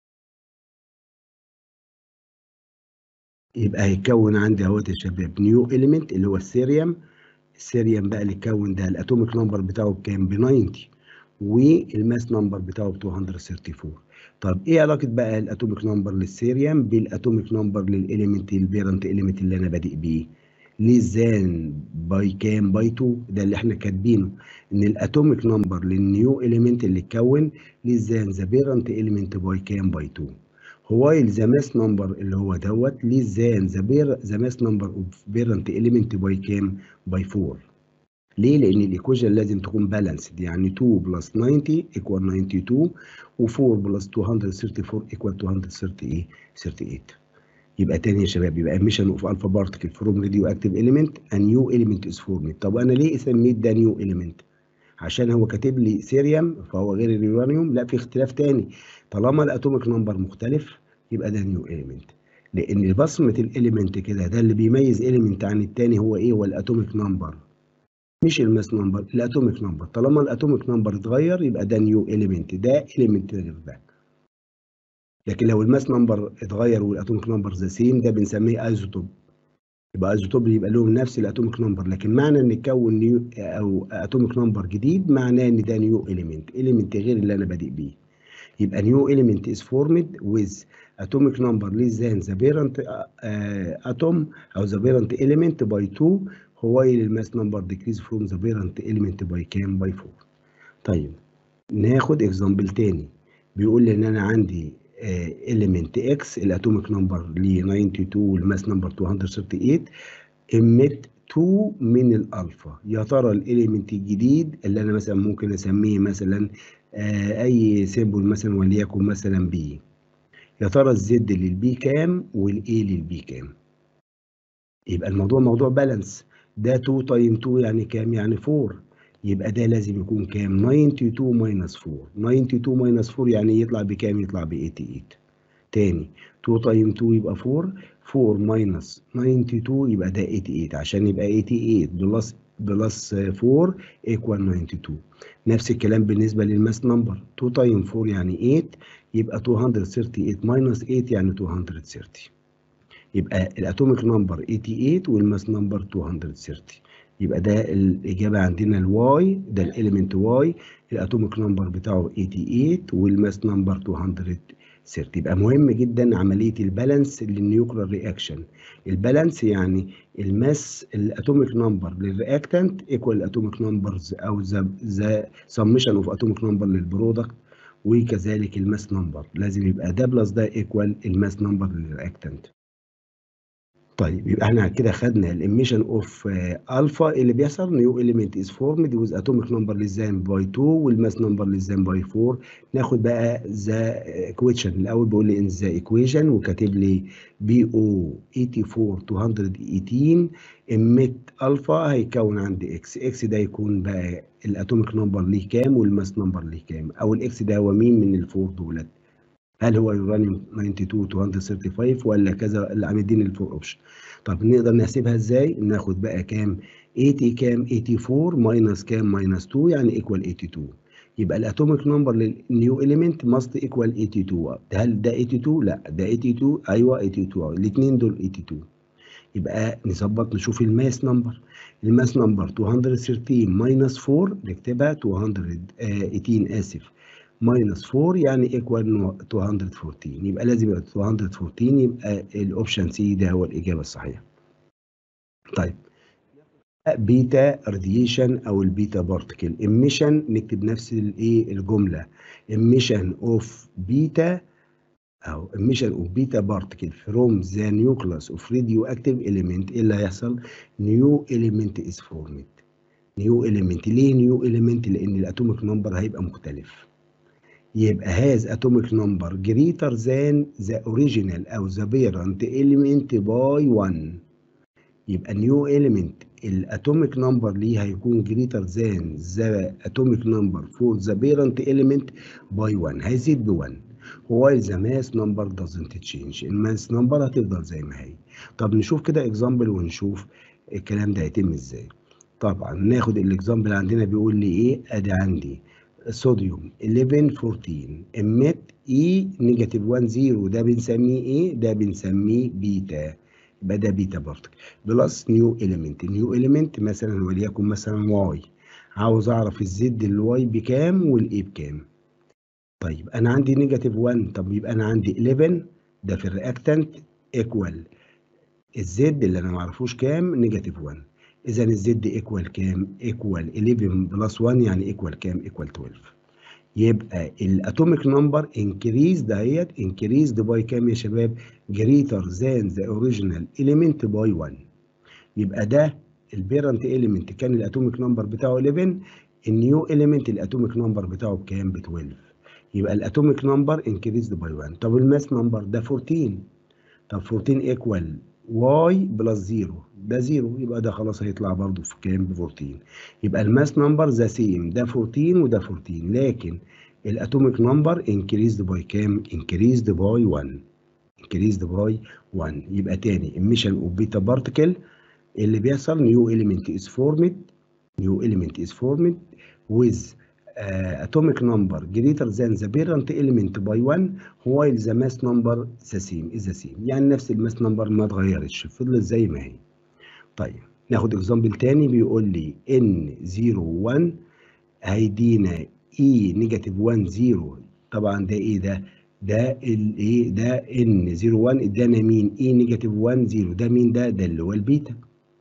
يبقى هيتكون عندي اهوت يا شباب نيو اليمنت اللي هو السيريوم السيريوم بقى اللي اتكون ده الاتوميك نمبر بتاعه بكام ب 90 والماس نمبر بتاعه ب 234 طب ايه علاقه بقى الاتوميك نمبر للسيريوم بالاتوميك نمبر للاليمنت البيرنت اليمنت اللي انا بادئ بيه للزان باي كام باي 2 ده اللي احنا كاتبينه ان الاتوميك نمبر للنيو اليمنت اللي اتكون للزان ذا بيرنت اليمنت باي كام باي 2 وايل ذا ماس نمبر اللي هو دوت للزان ذا بير ذا ماس نمبر اوف بيرنت اليمنت باي كام باي 4 ليه؟ لأن الإيكويشن لازم تكون بالانسد يعني 2 بلس 90 ايكوال 92 و4 بلس 234 ايكوال 238 38 يبقى تاني يا شباب يبقى emission اوف الفا بارتكل فروم راديو اكتيف اليمنت a new element is formed طب انا ليه سميت ده نيو اليمنت؟ عشان هو كاتب لي سيريوم فهو غير اليورانيوم لا في اختلاف تاني طالما الاتوميك نمبر مختلف يبقى ده نيو اليمنت لان بصمه الاليمنت كده ده اللي بيميز اليمنت عن التاني هو ايه هو الاتوميك نمبر مش الماس نمبر الاتوميك نمبر طالما الاتوميك نمبر اتغير يبقى ده نيو اليمنت ده اليمنت غير ده لكن لو الماس نمبر اتغير والاتوميك نمبر ذا سيم ده بنسميه ايزوتوب يبقى ايزوتوب يبقى لهم نفس الاتوميك نمبر لكن معنى ان يتكون نيو او اتوميك نمبر جديد معناه ان ده نيو اليمنت اليمنت غير اللي انا بادئ بيه يبقى نيو element is formed with atomic number less than the parent uh, atom او the parent element by 2 while الماس number decrease from the parent element by كام by 4 طيب ناخد اكزامبل تاني بيقول لي ان انا عندي element x الاتوميك نمبر ل 92 والماس نمبر 238 emit 2 من الالفا يا ترى الاليمنت الجديد اللي انا مثلا ممكن اسميه مثلا آه اي سيمبل مثلا وليكن مثلا بي يا ترى الزد للبي كام والاي للبي كام يبقى الموضوع موضوع بالانس ده 2 تايم 2 يعني كام يعني 4 يبقى ده لازم يكون كام 92 ماينس 4 92 ماينس 4 يعني يطلع بكام يطلع ب 88 تاني 2 تايم 2 يبقى 4 4 ماينس 92 يبقى ده 88 عشان يبقى 88 بلس بلس 4 ايكوال 92 نفس الكلام بالنسبه للماس نمبر 2 تايم 4 يعني 8 يبقى 238 ماينس 8 يعني 230 يبقى الاتوميك نمبر 88 والماس نمبر 230 يبقى ده الاجابه عندنا الواي ده الاليمنت واي الاتوميك نمبر بتاعه 88 والماس نمبر 230 يبقى مهم جدا عمليه البالانس للنيوكلير رياكشن البالانس يعني الماس الاتوميك نمبر للرياكتنت ايكوال الاتوميك نمبرز او ذا ذا سمشن اوف اتوميك نمبر للبرودكت وكذلك الماس نمبر لازم يبقى ده بلس ده ايكوال الماس نمبر للرياكتنت طيب يبقى احنا كده خدنا الاميشن اوف الفا اللي بيحصل نيو اليمنت از فورمد ويز اتوميك نمبر للزان باي 2 والماس نمبر للزان باي 4 ناخد بقى ذا ايكويشن الاول بيقول لي ان ذا ايكويشن وكاتب لي بي او 84 218 اميت الفا هيكون عندي اكس اكس ده يكون بقى الاتوميك نمبر ليه كام والماس نمبر ليه كام او الاكس ده هو مين من الفور دولت هل هو يورانيوم 92 235 ولا كذا اللي عاملين الفور اوبشن طب نقدر نحسبها ازاي ناخد بقى كام 80 كام 84 ماينس كام ماينس 2 يعني ايكوال 82 يبقى الاتوميك نمبر للنيو اليمنت ماست ايكوال 82 هل ده 82 لا ده 82 ايوه 82 الاثنين دول 82 يبقى نظبط نشوف الماس نمبر الماس نمبر 213 ماينس 4 نكتبها 218 اسف ماينس 4 يعني ايكوال 214 يبقى لازم يبقى 214 يبقى الاوبشن سي ده هو الاجابه الصحيحه. طيب بيتا راديشن او البيتا بارتكل ايميشن نكتب نفس الايه الجمله ايميشن اوف بيتا او emission of beta particle from the nucleus of radioactive element ايه اللي هيحصل؟ new element is formed. new element ليه new element؟ لان الاتوميك نمبر هيبقى مختلف. يبقى has atomic number greater than the original او the parent element by 1 يبقى new element الاتوميك نمبر ليه هيكون greater than the atomic number for the parent element by 1 هيزيد ب 1 while the mass number doesn't change الماس نمبر هتفضل زي ما هي طب نشوف كده اكزامبل ونشوف الكلام ده هيتم ازاي طبعا ناخد الاكزامبل عندنا بيقول لي ايه ادي عندي صوديوم 11 14 emit اي نيجاتيف 1 0 ده بنسميه ايه ده بنسميه بيتا يبقى ده بيتا بارتكل بلس نيو اليمنت نيو اليمنت مثلا وليكن مثلا واي عاوز اعرف الزد الواي بكام والاي بكام طيب انا عندي نيجاتيف 1 طب يبقى انا عندي 11 ده في الرياكتنت ايكوال الزد اللي انا ما اعرفوش كام نيجاتيف 1 اذا الزد ايكوال كام ايكوال 11 بلس 1 يعني ايكوال كام ايكوال 12 يبقى الاتوميك نمبر انكريز دهيت انكريزد باي كام يا شباب جريتر ذان ذا اوريجينال اليمنت باي 1 يبقى ده البيرنت اليمنت كان الاتوميك نمبر بتاعه 11 النيو اليمنت الاتوميك نمبر بتاعه بكام ب 12 يبقى الاتوميك نمبر انكريزد باي 1 طب الماس نمبر ده 14 طب 14 ايكوال واي بلس 0 ده 0 يبقى ده خلاص هيطلع برضه في كام ب 14 يبقى الماس نمبر ذا سيم ده 14 وده 14 لكن الاتوميك نمبر انكريزد باي كام انكريزد باي 1 انكريزد باي 1 يبقى تاني emission اوف بيتا بارتكل اللي بيحصل نيو element is formed new element is formed with uh, atomic number greater than the parent element by 1 while the mass number the same is the same يعني نفس الماس نمبر ما اتغيرتش فضلت زي ما هي طيب ناخد اكزامبل تاني بيقول لي ان 0 1 هيدينا اي نيجاتيف 1 0 طبعا ده ايه ده ده الايه ده ان 0 1 ادانا مين اي نيجاتيف 1 0 ده مين ده ده اللي هو البيتا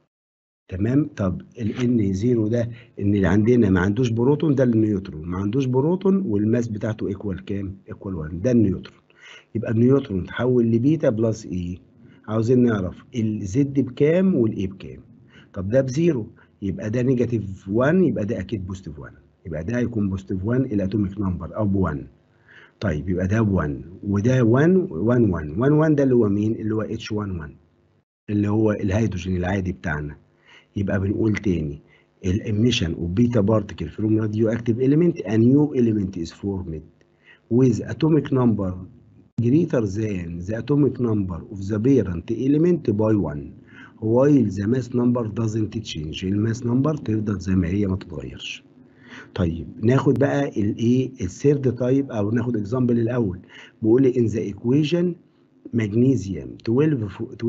تمام طب الان 0 ده ان اللي عندنا ما عندوش بروتون ده النيوترون ما عندوش بروتون والماس بتاعته ايكوال كام ايكوال 1 ده النيوترون يبقى النيوترون تحول لبيتا بلس ايه عاوزين نعرف الزد بكام والاي بكام طب ده بزيرو يبقى ده نيجاتيف 1 يبقى ده اكيد بوزيتيف 1 يبقى ده هيكون بوزيتيف 1 الاتوميك نمبر او ب 1 طيب يبقى ده ب 1 وده 1 1 1 1 1 ده اللي هو مين اللي هو اتش 1 1 اللي هو الهيدروجين العادي بتاعنا يبقى بنقول تاني الاميشن اوف بيتا بارتكل فروم راديو اكتيف element a new element is formed with atomic number greater than the atomic number of the parent element by 1 while the mass number doesn't change الماس نمبر تفضل زي ما هي ما تتغيرش طيب ناخد بقى الايه الثيرد تايب او ناخد اكزامبل الاول بيقول لي in the equation magnesium 12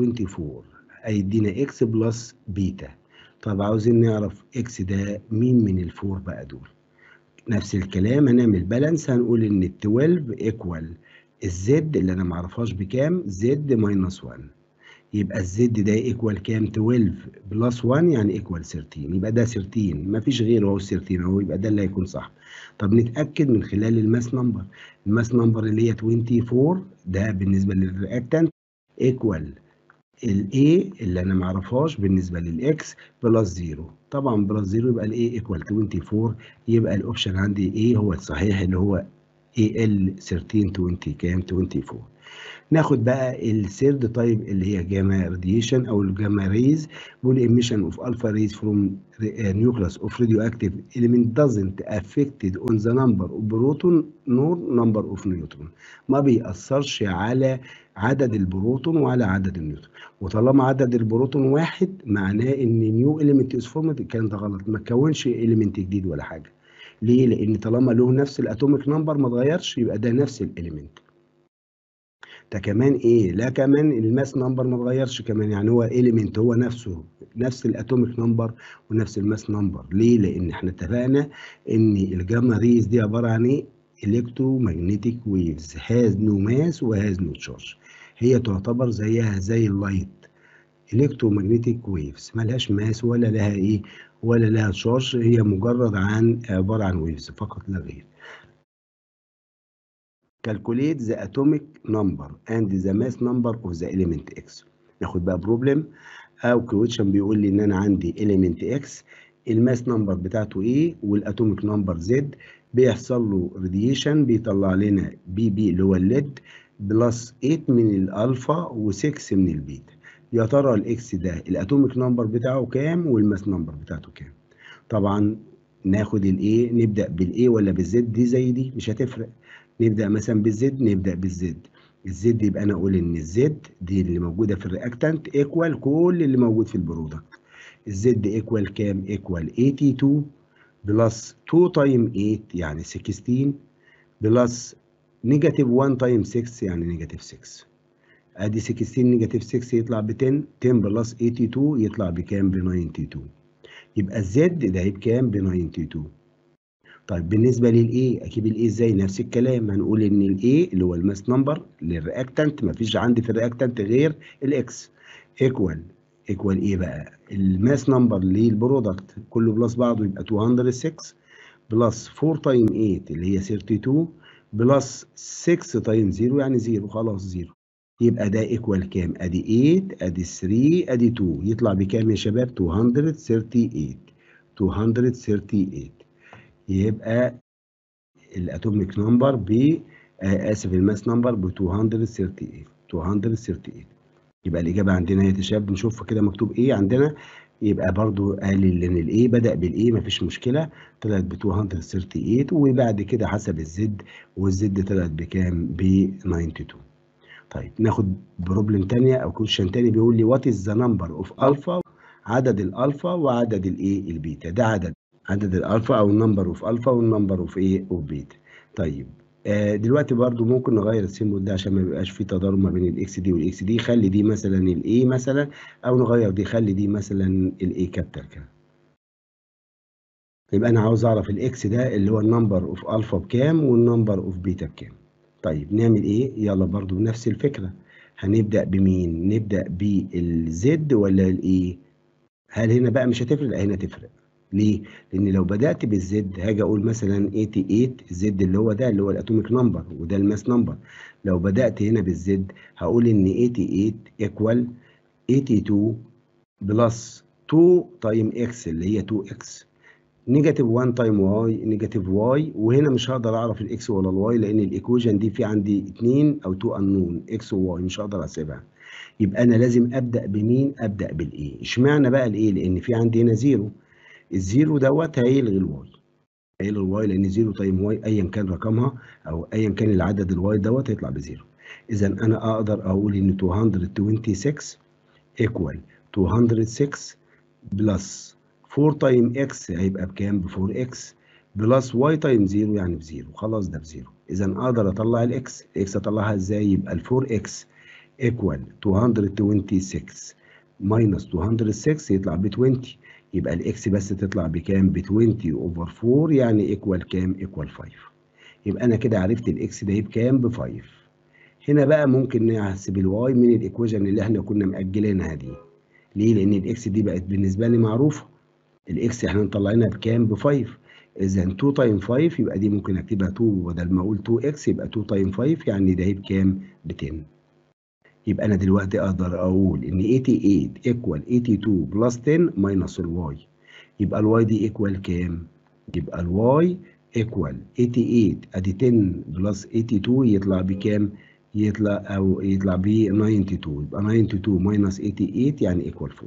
24 هيدينا اكس بلس بيتا طب عاوزين نعرف اكس ده مين من الفور بقى دول نفس الكلام هنعمل بالانس هنقول ان ال 12 ايكوال الزد اللي انا معرفهاش بكام زد ماينس 1 يبقى الزد ده ايكوال كام 12 بلس 1 يعني ايكوال 13 يبقى ده 13 مفيش غيره هو 13 اهو يبقى ده اللي هيكون صح طب نتاكد من خلال الماس نمبر الماس نمبر اللي هي 24 ده بالنسبه للرياكتنت ايكوال الاي اللي انا ما اعرفهاش بالنسبه للاكس بلس 0 طبعا بلس 0 يبقى الاي ايكوال 24 يبقى الاوبشن عندي ايه هو الصحيح اللي هو اي ال 13 20 كام 24 ناخد بقى الثيرد تايب اللي هي جاما راديشن او الجاما ريز بيقول emission اوف الفا ريز فروم nucleus of radioactive element doesn't affected on the number of proton nor number of neutron ما بيأثرش على عدد البروتون وعلى عدد النيوترون وطالما عدد البروتون واحد معناه ان نيو element is formed الكلام ده غلط ما تكونش element جديد ولا حاجه ليه لان طالما له نفس الاتوميك نمبر ما اتغيرش يبقى ده نفس الاليمنت ده كمان ايه لا كمان الماس نمبر ما اتغيرش كمان يعني هو اليمنت هو نفسه نفس الاتوميك نمبر ونفس الماس نمبر ليه لان احنا اتفقنا ان الجاما ريز دي عباره عن ايه الكترومagnetic ويفز هاز نو ماس وهاز نو تشارج هي تعتبر زيها زي اللايت الكترومagnetic ويفز ملهاش ماس ولا لها ايه ولا لها تشارج هي مجرد عن عباره عن ويفز فقط لا غير calculate the atomic number and the mass number of the element X ناخد بقى بروبلم او كويشن بيقول لي ان انا عندي element X الماس نمبر بتاعته ايه والاتوميك نمبر زد بيحصل له راديشن بيطلع لنا بي بي اللي هو الليد بلس 8 من الالفا و6 من البيتا يا ترى الاكس ده الاتوميك نمبر بتاعه كام والماس نمبر بتاعته كام طبعا ناخد الايه نبدا بالايه ولا بالزد دي زي دي مش هتفرق نبدا مثلا بالزد نبدا بالزد الزد يبقى انا اقول ان الزد دي اللي موجوده في الرياكتنت ايكوال كل اللي موجود في البرودكت الزد ايكوال كام ايكوال 82 بلس 2 تايم 8 يعني 16 بلس نيجاتيف 1 تايم 6 يعني نيجاتيف 6 ادي 16 نيجاتيف 6 يطلع ب 10 10 بلس 82 يطلع بكام ب 92 يبقى الزد ده بكام ب 92 طيب بالنسبه للاي اجيب الاي ازاي نفس الكلام هنقول ان الاي اللي هو الماس نمبر للرياكتنت مفيش عندي في الرياكتنت غير الاكس ايكوال ايكوال ايه بقى الماس نمبر للبرودكت كله بلس بعضه يبقى 206 بلس 4 تايم 8 اللي هي 32 بلس 6 تايم 0 يعني 0 خلاص 0 يبقى ده ايكوال كام ادي 8 ادي 3 ادي 2 يطلع بكام يا شباب 238 238 يبقى الاتوميك نمبر ب آه اسف الماس نمبر ب 238 238 يبقى الاجابه عندنا يا شباب نشوف كده مكتوب ايه عندنا يبقى برضو قال لي ان الاي بدا بالاي مفيش مشكله طلعت ب 238 وبعد كده حسب الزد والزد طلعت بكام ب 92 طيب ناخد بروبلم ثانيه او كويشن ثاني بيقول لي وات از ذا نمبر اوف الفا عدد الالفا وعدد الايه البيتا ده عدد عدد الالفا او النمبر اوف الفا والنمبر اوف ايه اوف بيتا طيب آه دلوقتي برضو ممكن نغير السيمبل ده عشان ما يبقاش فيه تضارب ما بين الاكس دي والاكس دي خلي دي مثلا الاي مثلا او نغير دي خلي دي مثلا الاي كابيتال كده يبقى انا عاوز اعرف الاكس ده اللي هو النمبر اوف الفا بكام والنمبر اوف بيتا بكام طيب نعمل ايه يلا برضو بنفس الفكره هنبدا بمين نبدا بالزد ولا الاي هل هنا بقى مش هتفرق لا هنا تفرق ليه؟ لأن لو بدأت بالزد هاجي أقول مثلا 88 الزد اللي هو ده اللي هو الأتوميك نمبر وده الماس نمبر لو بدأت هنا بالزد هقول إن 88 إيكوال 82 بلس 2 تايم إكس اللي هي 2 إكس نيجاتيف 1 تايم واي نيجاتيف واي وهنا مش هقدر أعرف الإكس ولا الواي لأن الإيكويشن دي في عندي 2 أو 2 أنون إكس وواي مش هقدر أحسبها يبقى أنا لازم أبدأ بمين؟ أبدأ بالإيه إشمعنى بقى الإيه؟ لأن في عندي هنا زيرو الزيرو دوت هيلغي الواي هيلغي الواي لان زيرو تايم واي ايا كان رقمها او ايا كان العدد الواي دوت هيطلع بزيرو اذا انا اقدر اقول ان 226 ايكوال 206 بلس 4 تايم اكس هيبقى بكام ب 4 اكس بلس واي تايم زيرو يعني بزيرو خلاص ده بزيرو اذا اقدر اطلع الاكس الاكس اطلعها ازاي يبقى ال 4 اكس ايكوال 226 ماينس 206 يطلع ب 20 يبقى الاكس بس تطلع بكام ب 20 اوفر 4 يعني ايكوال كام ايكوال 5 يبقى انا كده عرفت الاكس ده بكام ب 5 هنا بقى ممكن نحسب الواي من الايكويشن اللي احنا كنا مأجلينها دي ليه لان الاكس دي بقت بالنسبه لي معروفه الاكس احنا مطلعينها بكام ب 5 اذا 2 تايم 5 يبقى دي ممكن اكتبها 2 بدل ما اقول 2 اكس يبقى 2 تايم 5 يعني ده بكام ب 10 يبقى انا دلوقتي اقدر اقول ان 88 ايكوال 82 بلس 10 ماينس الواي يبقى الواي دي ايكوال كام يبقى الواي ايكوال 88 ادي 10 بلس 82 يطلع بكام يطلع او يطلع ب 92 يبقى 92 ماينس 88 يعني ايكوال 4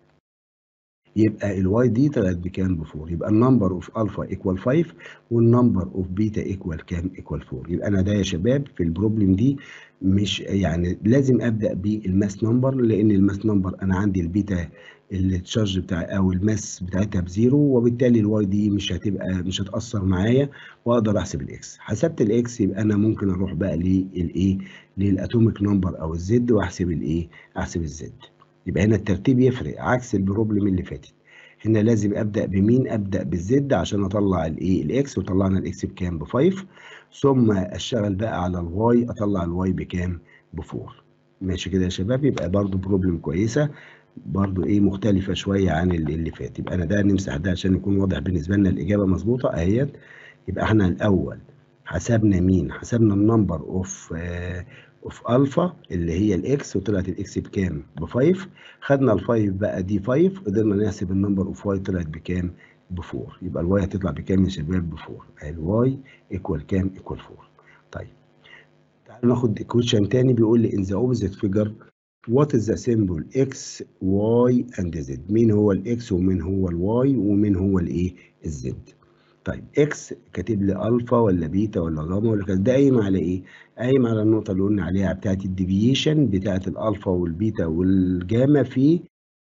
يبقى الواي دي طلعت بكام ب 4 يبقى النمبر اوف الفا ايكوال 5 والنمبر اوف بيتا ايكوال كام ايكوال 4 يبقى انا ده يا شباب في البروبلم دي مش يعني لازم ابدا بالماس نمبر لان الماس نمبر انا عندي البيتا التشارج بتاع او الماس بتاعتها بزيرو وبالتالي الواي دي مش هتبقى مش هتاثر معايا واقدر احسب الاكس حسبت الاكس يبقى انا ممكن اروح بقى للايه للاتوميك نمبر او الزد واحسب الايه احسب الزد يبقى هنا الترتيب يفرق عكس البروبلم اللي فاتت هنا لازم ابدا بمين ابدا بالزد عشان اطلع الايه الاكس وطلعنا الاكس بكام ب 5 ثم اشتغل بقى على الواي اطلع الواي بكام ب 4 ماشي كده يا شباب يبقى برضو بروبلم كويسه برضو ايه مختلفه شويه عن اللي, اللي فات يبقى انا ده نمسح ده عشان يكون واضح بالنسبه لنا الاجابه مظبوطه اهيت يبقى احنا الاول حسبنا مين حسبنا النمبر اوف اوف الفا اللي هي الاكس وطلعت الاكس بكام ب 5 خدنا ال 5 بقى دي 5 قدرنا نحسب النمبر اوف واي طلعت بكام ب 4 يبقى الواي هتطلع بكام يا شباب ب 4 الواي ايكوال كام ايكوال 4 طيب تعالوا ناخد كويشن تاني بيقول لي in the opposite figure what is the symbol x y and z مين هو الاكس ومين هو الواي ومين هو الايه الزد طيب اكس كاتب لي الفا ولا بيتا ولا جاما ولا كذا ده قايم على ايه؟ قايم على النقطه اللي قلنا عليها بتاعت الديفيشن بتاعت الالفا والبيتا والجاما في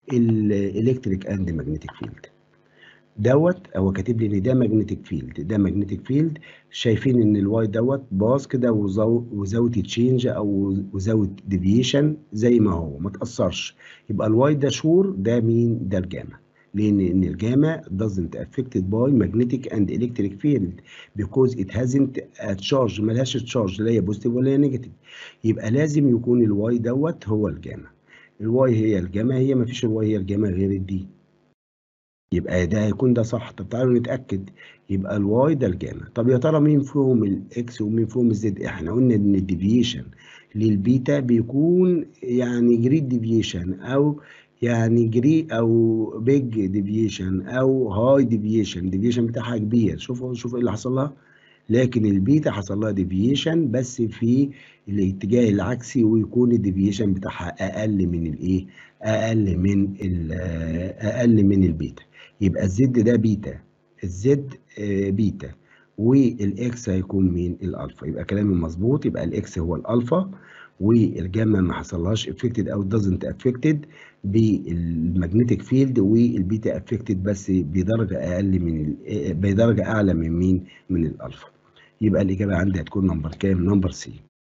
الالكتريك اند ماجنتيك فيلد دوت هو كاتب لي ان ده ماجنتيك فيلد ده ماجنتيك فيلد شايفين ان الواي دوت باص كده وزاوت تشينج او وزاوت ديفيشن زي ما هو ما تاثرش يبقى الواي ده شور ده مين ده الجاما لان ان الجاما doesn't affected by magnetic and electric field because it hasn't a charge ملهاش تشارج لا هي بوزيتيف ولا هي نيجاتيف يبقى لازم يكون الواي دوت هو الجاما الواي هي الجاما هي ما فيش الواي هي الجاما غير الدي يبقى ده هيكون ده صح طب تعالوا نتاكد يبقى الواي ده الجاما طب يا ترى مين فيهم الاكس ومين فيهم الزد احنا قلنا ان الديفيشن للبيتا بيكون يعني جريد ديفيشن او يعني جري او بيج ديفيشن او هاي ديفيشن ديفيشن بتاعها كبير شوفوا شوفوا ايه اللي حصل لها لكن البيتا حصل لها ديفيشن بس في الاتجاه العكسي ويكون الديفيشن بتاعها اقل من الايه اقل من اقل من البيتا يبقى الزد ده بيتا الزد بيتا والاكس هيكون مين الالفا يبقى كلامي مظبوط يبقى الاكس هو الالفا والجاما ما حصلهاش افكتد او doesn't افكتد بالمagnetic فيلد والبيتا افكتد بس بدرجه اقل من بدرجه اعلى من مين من الالفا يبقى الاجابه عندي هتكون نمبر كام نمبر سي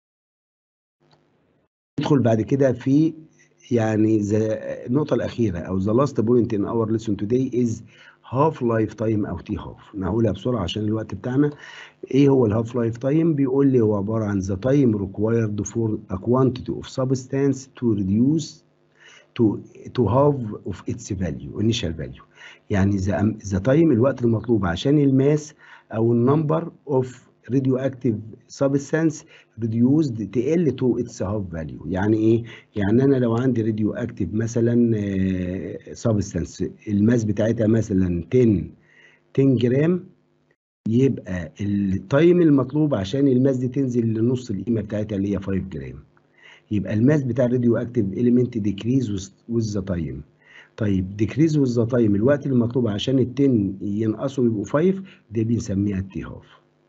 ندخل بعد كده في يعني النقطه الاخيره او the last point in our lesson today is هاف لايف تايم او تي هاف نقولها بسرعه عشان الوقت بتاعنا ايه هو الهاف لايف تايم بيقول لي هو عباره عن the time required for a quantity of substance to reduce to to half of its value initial value يعني the, the time الوقت المطلوب عشان الماس او النمبر اوف radioactive substance reduced تقل to its half value يعني ايه يعني انا لو عندي radioactive مثلا substance الماس بتاعتها مثلا 10 10 جرام يبقى التايم المطلوب عشان الماس دي تنزل لنص القيمه بتاعتها اللي هي 5 جرام يبقى الماس بتاع الراديو اكتيف اليمنت ديكريز وذ ذا تايم طيب ديكريز وذ ذا تايم الوقت المطلوب عشان ال 10 ينقصوا يبقوا 5 ده بنسميها التي هاف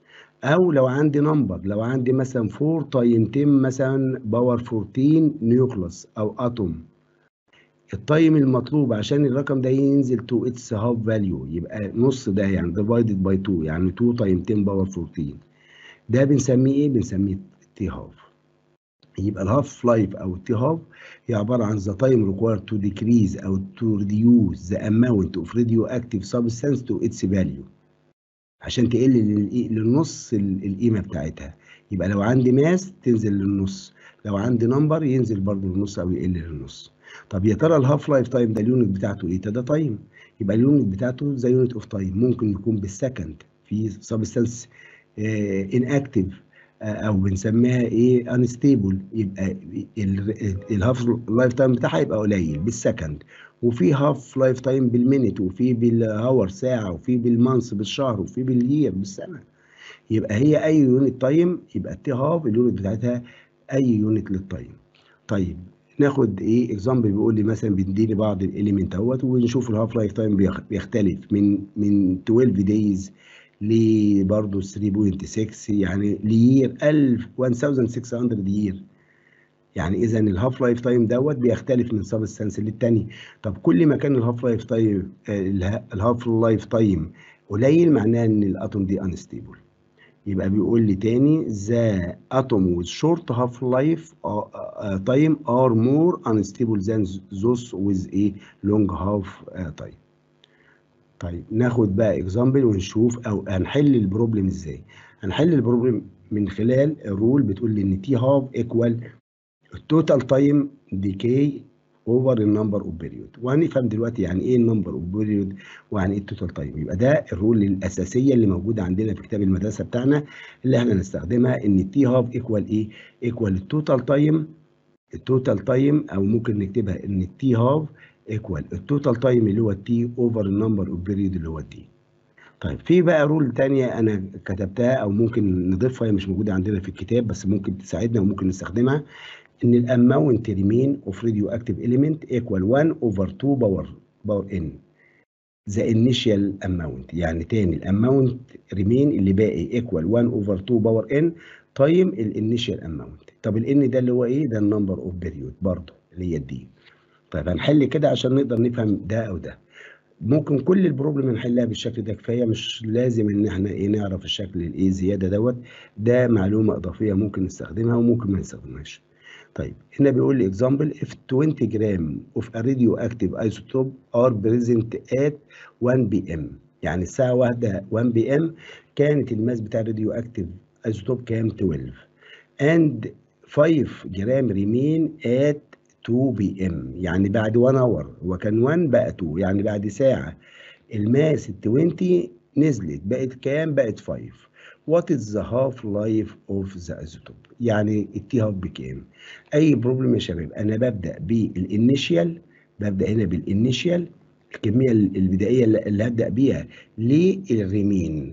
او لو عندي نمبر لو عندي مثلا 4 تايم 10 مثلا باور 14 نيوكلس او اتوم التايم المطلوب عشان الرقم ده ينزل تو اتس هاف فاليو يبقى نص ده يعني ديفايدد باي 2 يعني 2 تايم 10 باور 14 ده بنسميه ايه بنسميه تي هاف يبقى الهاف لايف او التي هاف هي عباره عن the time required to decrease او to reduce the amount of radioactive substance to its value عشان تقل للنص القيمه بتاعتها يبقى لو عندي ماس تنزل للنص لو عندي نمبر ينزل برضه للنص او يقل للنص طب يا ترى الهاف لايف تايم ده اليونت بتاعته ايه ده تايم يبقى اليونت بتاعته زي يونت اوف تايم ممكن يكون بالسكند في سبستانس ان اكتيف او بنسميها ايه انستيبل يبقى الهاف لايف تايم بتاعها يبقى قليل بالسكند وفي هاف لايف تايم بالمينت وفي بالهاور ساعه وفي بالمانس بالشهر وفي باليير بالسنه يبقى هي اي يونت تايم يبقى التي هاف اليونت بتاعتها اي يونت للتايم طيب ناخد ايه اكزامبل بيقول لي مثلا بيديني بعض الاليمنت اهوت ونشوف الهاف لايف تايم بيختلف من من 12 دايز ل برضه 3.6 يعني لير 1000 1600 يير يعني اذا الهاف لايف تايم دوت بيختلف من سبستانس للتاني طب كل ما كان الهاف لايف تايم الهاف لايف تايم قليل معناه ان الاتوم دي انستيبل يبقى بيقول لي تاني the atom with short half life uh, uh, time are more unstable than those with a long half uh, time طيب ناخد بقى اكزامبل ونشوف او هنحل البروبلم ازاي هنحل البروبلم من خلال الرول بتقول لي ان تي هاف ايكوال التوتال تايم ديكي اوفر النمبر اوف بيريود وهنفهم دلوقتي يعني ايه النمبر اوف بيريود ويعني ايه التوتال تايم يبقى ده الرول الاساسيه اللي موجوده عندنا في كتاب المدرسه بتاعنا اللي احنا نستخدمها ان التي هاف ايكوال ايه ايكوال التوتال تايم التوتال تايم او ممكن نكتبها ان التي هاف ايكوال التوتال تايم اللي هو التي اوفر النمبر اوف بيريود اللي هو التي طيب في بقى رول تانية انا كتبتها او ممكن نضيفها هي مش موجوده عندنا في الكتاب بس ممكن تساعدنا وممكن نستخدمها ان الاماونت ريمين اوف راديو اكتيف اليمنت ايكوال 1 اوفر 2 باور باور ان ذا انيشال اماونت يعني تاني الاماونت ريمين اللي باقي ايكوال 1 اوفر 2 باور ان تايم الانيشال اماونت طب الان ده اللي هو ايه ده النمبر اوف بيريود برضه اللي هي الدي طيب هنحل كده عشان نقدر نفهم ده او ده ممكن كل البروبلم نحلها بالشكل ده كفايه مش لازم ان احنا ايه نعرف الشكل الايه زياده دوت ده معلومه اضافيه ممكن نستخدمها وممكن ما نستخدمهاش طيب هنا بيقول لي example if 20 جرام of a radioactive isotope are present at 1 pm يعني الساعة واحدة 1 بي ام كانت الماس بتاع الراديو اكتيف ايزوتوب كام 12 and 5 جرام ريمين at 2 بي ام يعني بعد 1 اور هو كان 1 بقى 2 يعني بعد ساعة الماس ال 20 نزلت بقت كام بقت 5 What is the half life of the isotope يعني التي هاف بكام اي بروبلم يا شباب انا ببدا بالانيشيال ببدا هنا بالانيشيال الكميه البدائيه اللي هبدا بيها للريمين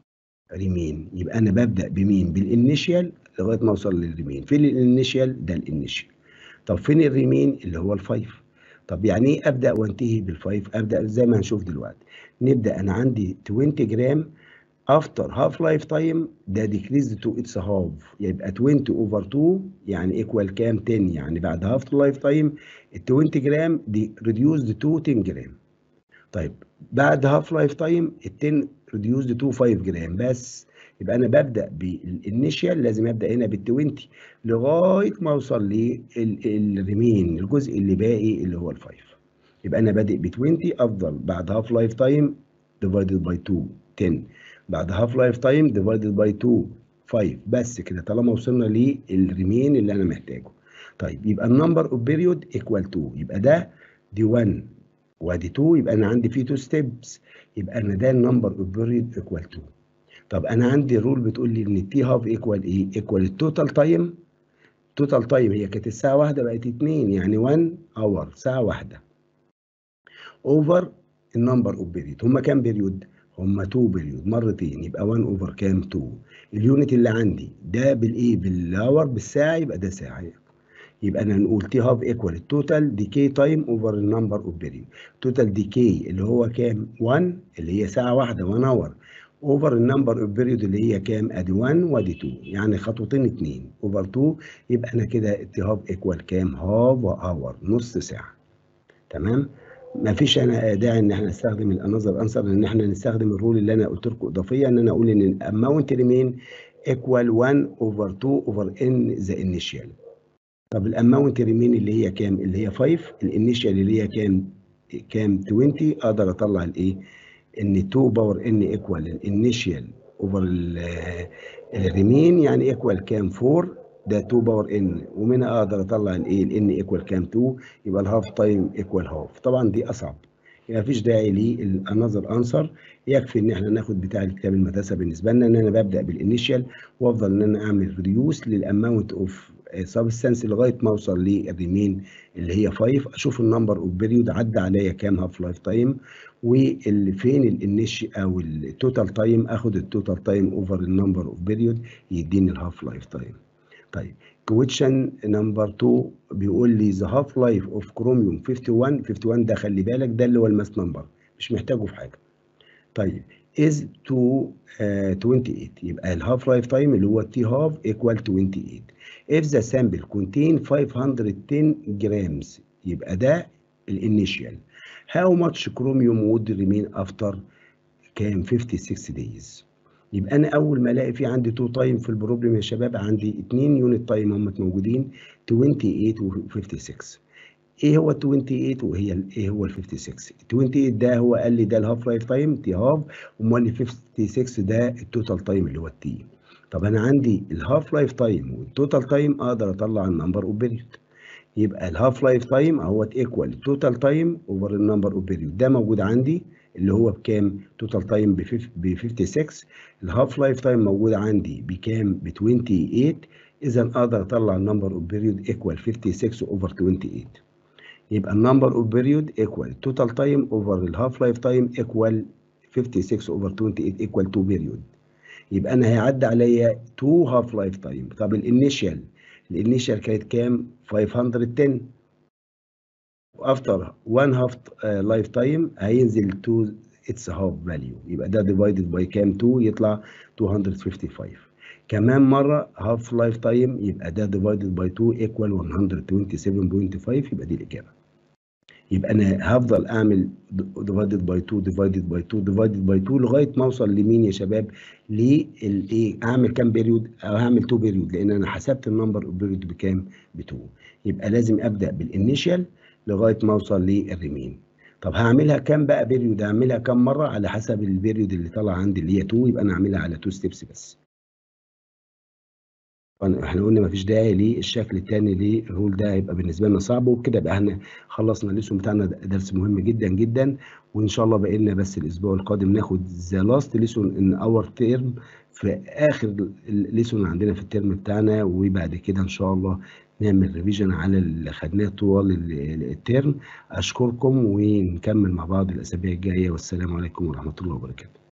ريمين يبقى انا ببدا بمين بالانيشيال لغايه ما اوصل للريمين فين الانيشيال ده الانيشيال طب فين الريمين اللي هو الفايف طب يعني ايه ابدا وانتهي بالفايف ابدا زي ما هنشوف دلوقتي نبدا انا عندي 20 جرام افتر هاف لايف تايم ده ديكريز تو اتس هاف يبقى 20 اوفر 2 يعني ايكوال كام 10 يعني بعد هاف لايف تايم ال 20 جرام دي ريديوزد تو 10 جرام طيب بعد هاف لايف تايم ال 10 ريديوزد تو 5 جرام بس يبقى انا ببدا بالانيشال لازم ابدا هنا بال 20 لغايه ما اوصل للريمين الجزء اللي باقي اللي هو ال 5 يبقى انا بادئ ب 20 افضل بعد هاف لايف تايم ديفايدد باي 2 10 بعد هاف لايف تايم ديفايدد باي 2 5 بس كده طالما وصلنا للريمين اللي انا محتاجه طيب يبقى النمبر اوف بيريود ايكوال 2 يبقى ده دي 1 وادي 2 يبقى انا عندي فيه 2 ستيبس يبقى انا ده النمبر اوف بيريود ايكوال 2 طب انا عندي الرول بتقول لي ان التي هاف ايكوال ايه؟ ايكوال التوتال تايم توتال تايم هي كانت الساعه واحده بقت 2 يعني 1 اور ساعه واحده اوفر النمبر اوف بيريود هم كام بيريود؟ هم 2 بيريود مرتين يبقى 1 اوفر كام 2 اليونت اللي عندي ده بالايه بالاور بالساعه يبقى ده ساعه يبقى انا نقول تي هاف ايكوال التوتال ديكي تايم اوفر النمبر اوف بيريود توتال ديكي اللي هو كام 1 اللي هي ساعه واحده 1 اور اوفر النمبر اوف بيريود اللي هي كام ادي 1 وادي 2 يعني خطوتين 2 اوفر 2 يبقى انا كده تي هاف ايكوال كام هاف اور نص ساعه تمام ما فيش انا داعي ان احنا نستخدم الانذر انسر ان احنا نستخدم الرول اللي انا قلت لكم اضافيه ان انا اقول ان الاماونت ريمين ايكوال 1 اوفر 2 اوفر ان ذا انيشال طب الاماونت ريمين اللي هي كام اللي هي 5 الانيشال اللي هي كام كام 20 اقدر اطلع الايه ان 2 باور ان ايكوال الانيشال اوفر الريمين يعني ايكوال كام 4 ده 2 باور ان ومنها اقدر اطلع الايه الان ايكوال كام 2 يبقى الهاف تايم ايكوال هاف طبعا دي اصعب يعني مفيش داعي للانذر انسر يكفي ان احنا ناخد بتاع الكتاب المدرسه بالنسبه لنا ان انا ببدا بالانيشال وافضل ان انا اعمل ريديوس للاماونت اوف سبستانس لغايه ما اوصل للريمين اللي هي 5 اشوف النمبر اوف بيريود عدى عليا كام هاف لايف تايم واللي فين الانيش او التوتال تايم اخد التوتال تايم اوفر النمبر اوف بيريود يديني الهاف لايف تايم طيب كويشن نمبر 2 بيقول لي ذا هاف لايف اوف كروميوم 51 51 ده خلي بالك ده اللي هو الماس نمبر مش محتاجه في حاجه طيب از تو 28 يبقى الهاف لايف تايم اللي هو تي هاف ايكوال 28 if the sample contain 510 grams يبقى ده الانيشال how much chromium would remain after كام 56 days يبقى انا اول ما الاقي في عندي 2 تايم في البروبلم يا شباب عندي 2 يونت تايم هم موجودين 28 و56 ايه هو ال 28 وهي ايه هو ال 56 ال 28 ده هو قال لي ده الهاف لايف تايم تي هاف امال ال 56 ده التوتال تايم اللي هو التي طب انا عندي الهاف لايف تايم والتوتال تايم اقدر اطلع النمبر اوف بيريود يبقى الهاف لايف تايم اهوت ايكوال التوتال تايم اوفر النمبر اوف بيريود ده موجود عندي اللي هو بكام توتال تايم ب 56 الهاف لايف تايم موجود عندي بكام ب 28 اذا اقدر اطلع النمبر اوف بيريود ايكوال 56 اوفر 28 يبقى النمبر اوف بيريود ايكوال توتال تايم اوفر الهاف لايف تايم ايكوال 56 اوفر 28 ايكوال 2 بيريود يبقى انا هيعدي عليا 2 هاف لايف تايم طب الانيشال الانيشال كانت كام 510 وافتر 1 هاف لايف تايم هينزل 2 اتس هاف فاليو يبقى ده ديفايدد باي كام 2 يطلع 255 كمان مره هاف لايف تايم يبقى ده ديفايدد باي 2 ايكوال 127.5 يبقى دي الاجابه يبقى انا هفضل اعمل ديفايدد باي 2 ديفايدد باي 2 ديفايدد باي 2 لغايه ما اوصل لمين يا شباب للايه اعمل كام بيريود او هعمل 2 بيريود لان انا حسبت النمبر اوف بيريود بكام ب 2 يبقى لازم ابدا بالانيشال لغايه ما اوصل للريمين طب هعملها كام بقى بيريود هعملها كام مره على حسب البيريود اللي طالع عندي اللي هي 2 يبقى انا اعملها على 2 ستيبس بس احنا قلنا مفيش داعي للشكل الثاني للرول ده هيبقى بالنسبه لنا صعب وبكده بقى احنا خلصنا الليسون بتاعنا درس مهم جدا جدا وان شاء الله باقي لنا بس الاسبوع القادم ناخد ذا لاست ليسون ان اور تيرم في اخر الليسون عندنا في الترم بتاعنا وبعد كده ان شاء الله نعمل ريفيجن على اللي خدناه طوال الترم اشكركم ونكمل مع بعض الاسابيع الجايه والسلام عليكم ورحمه الله وبركاته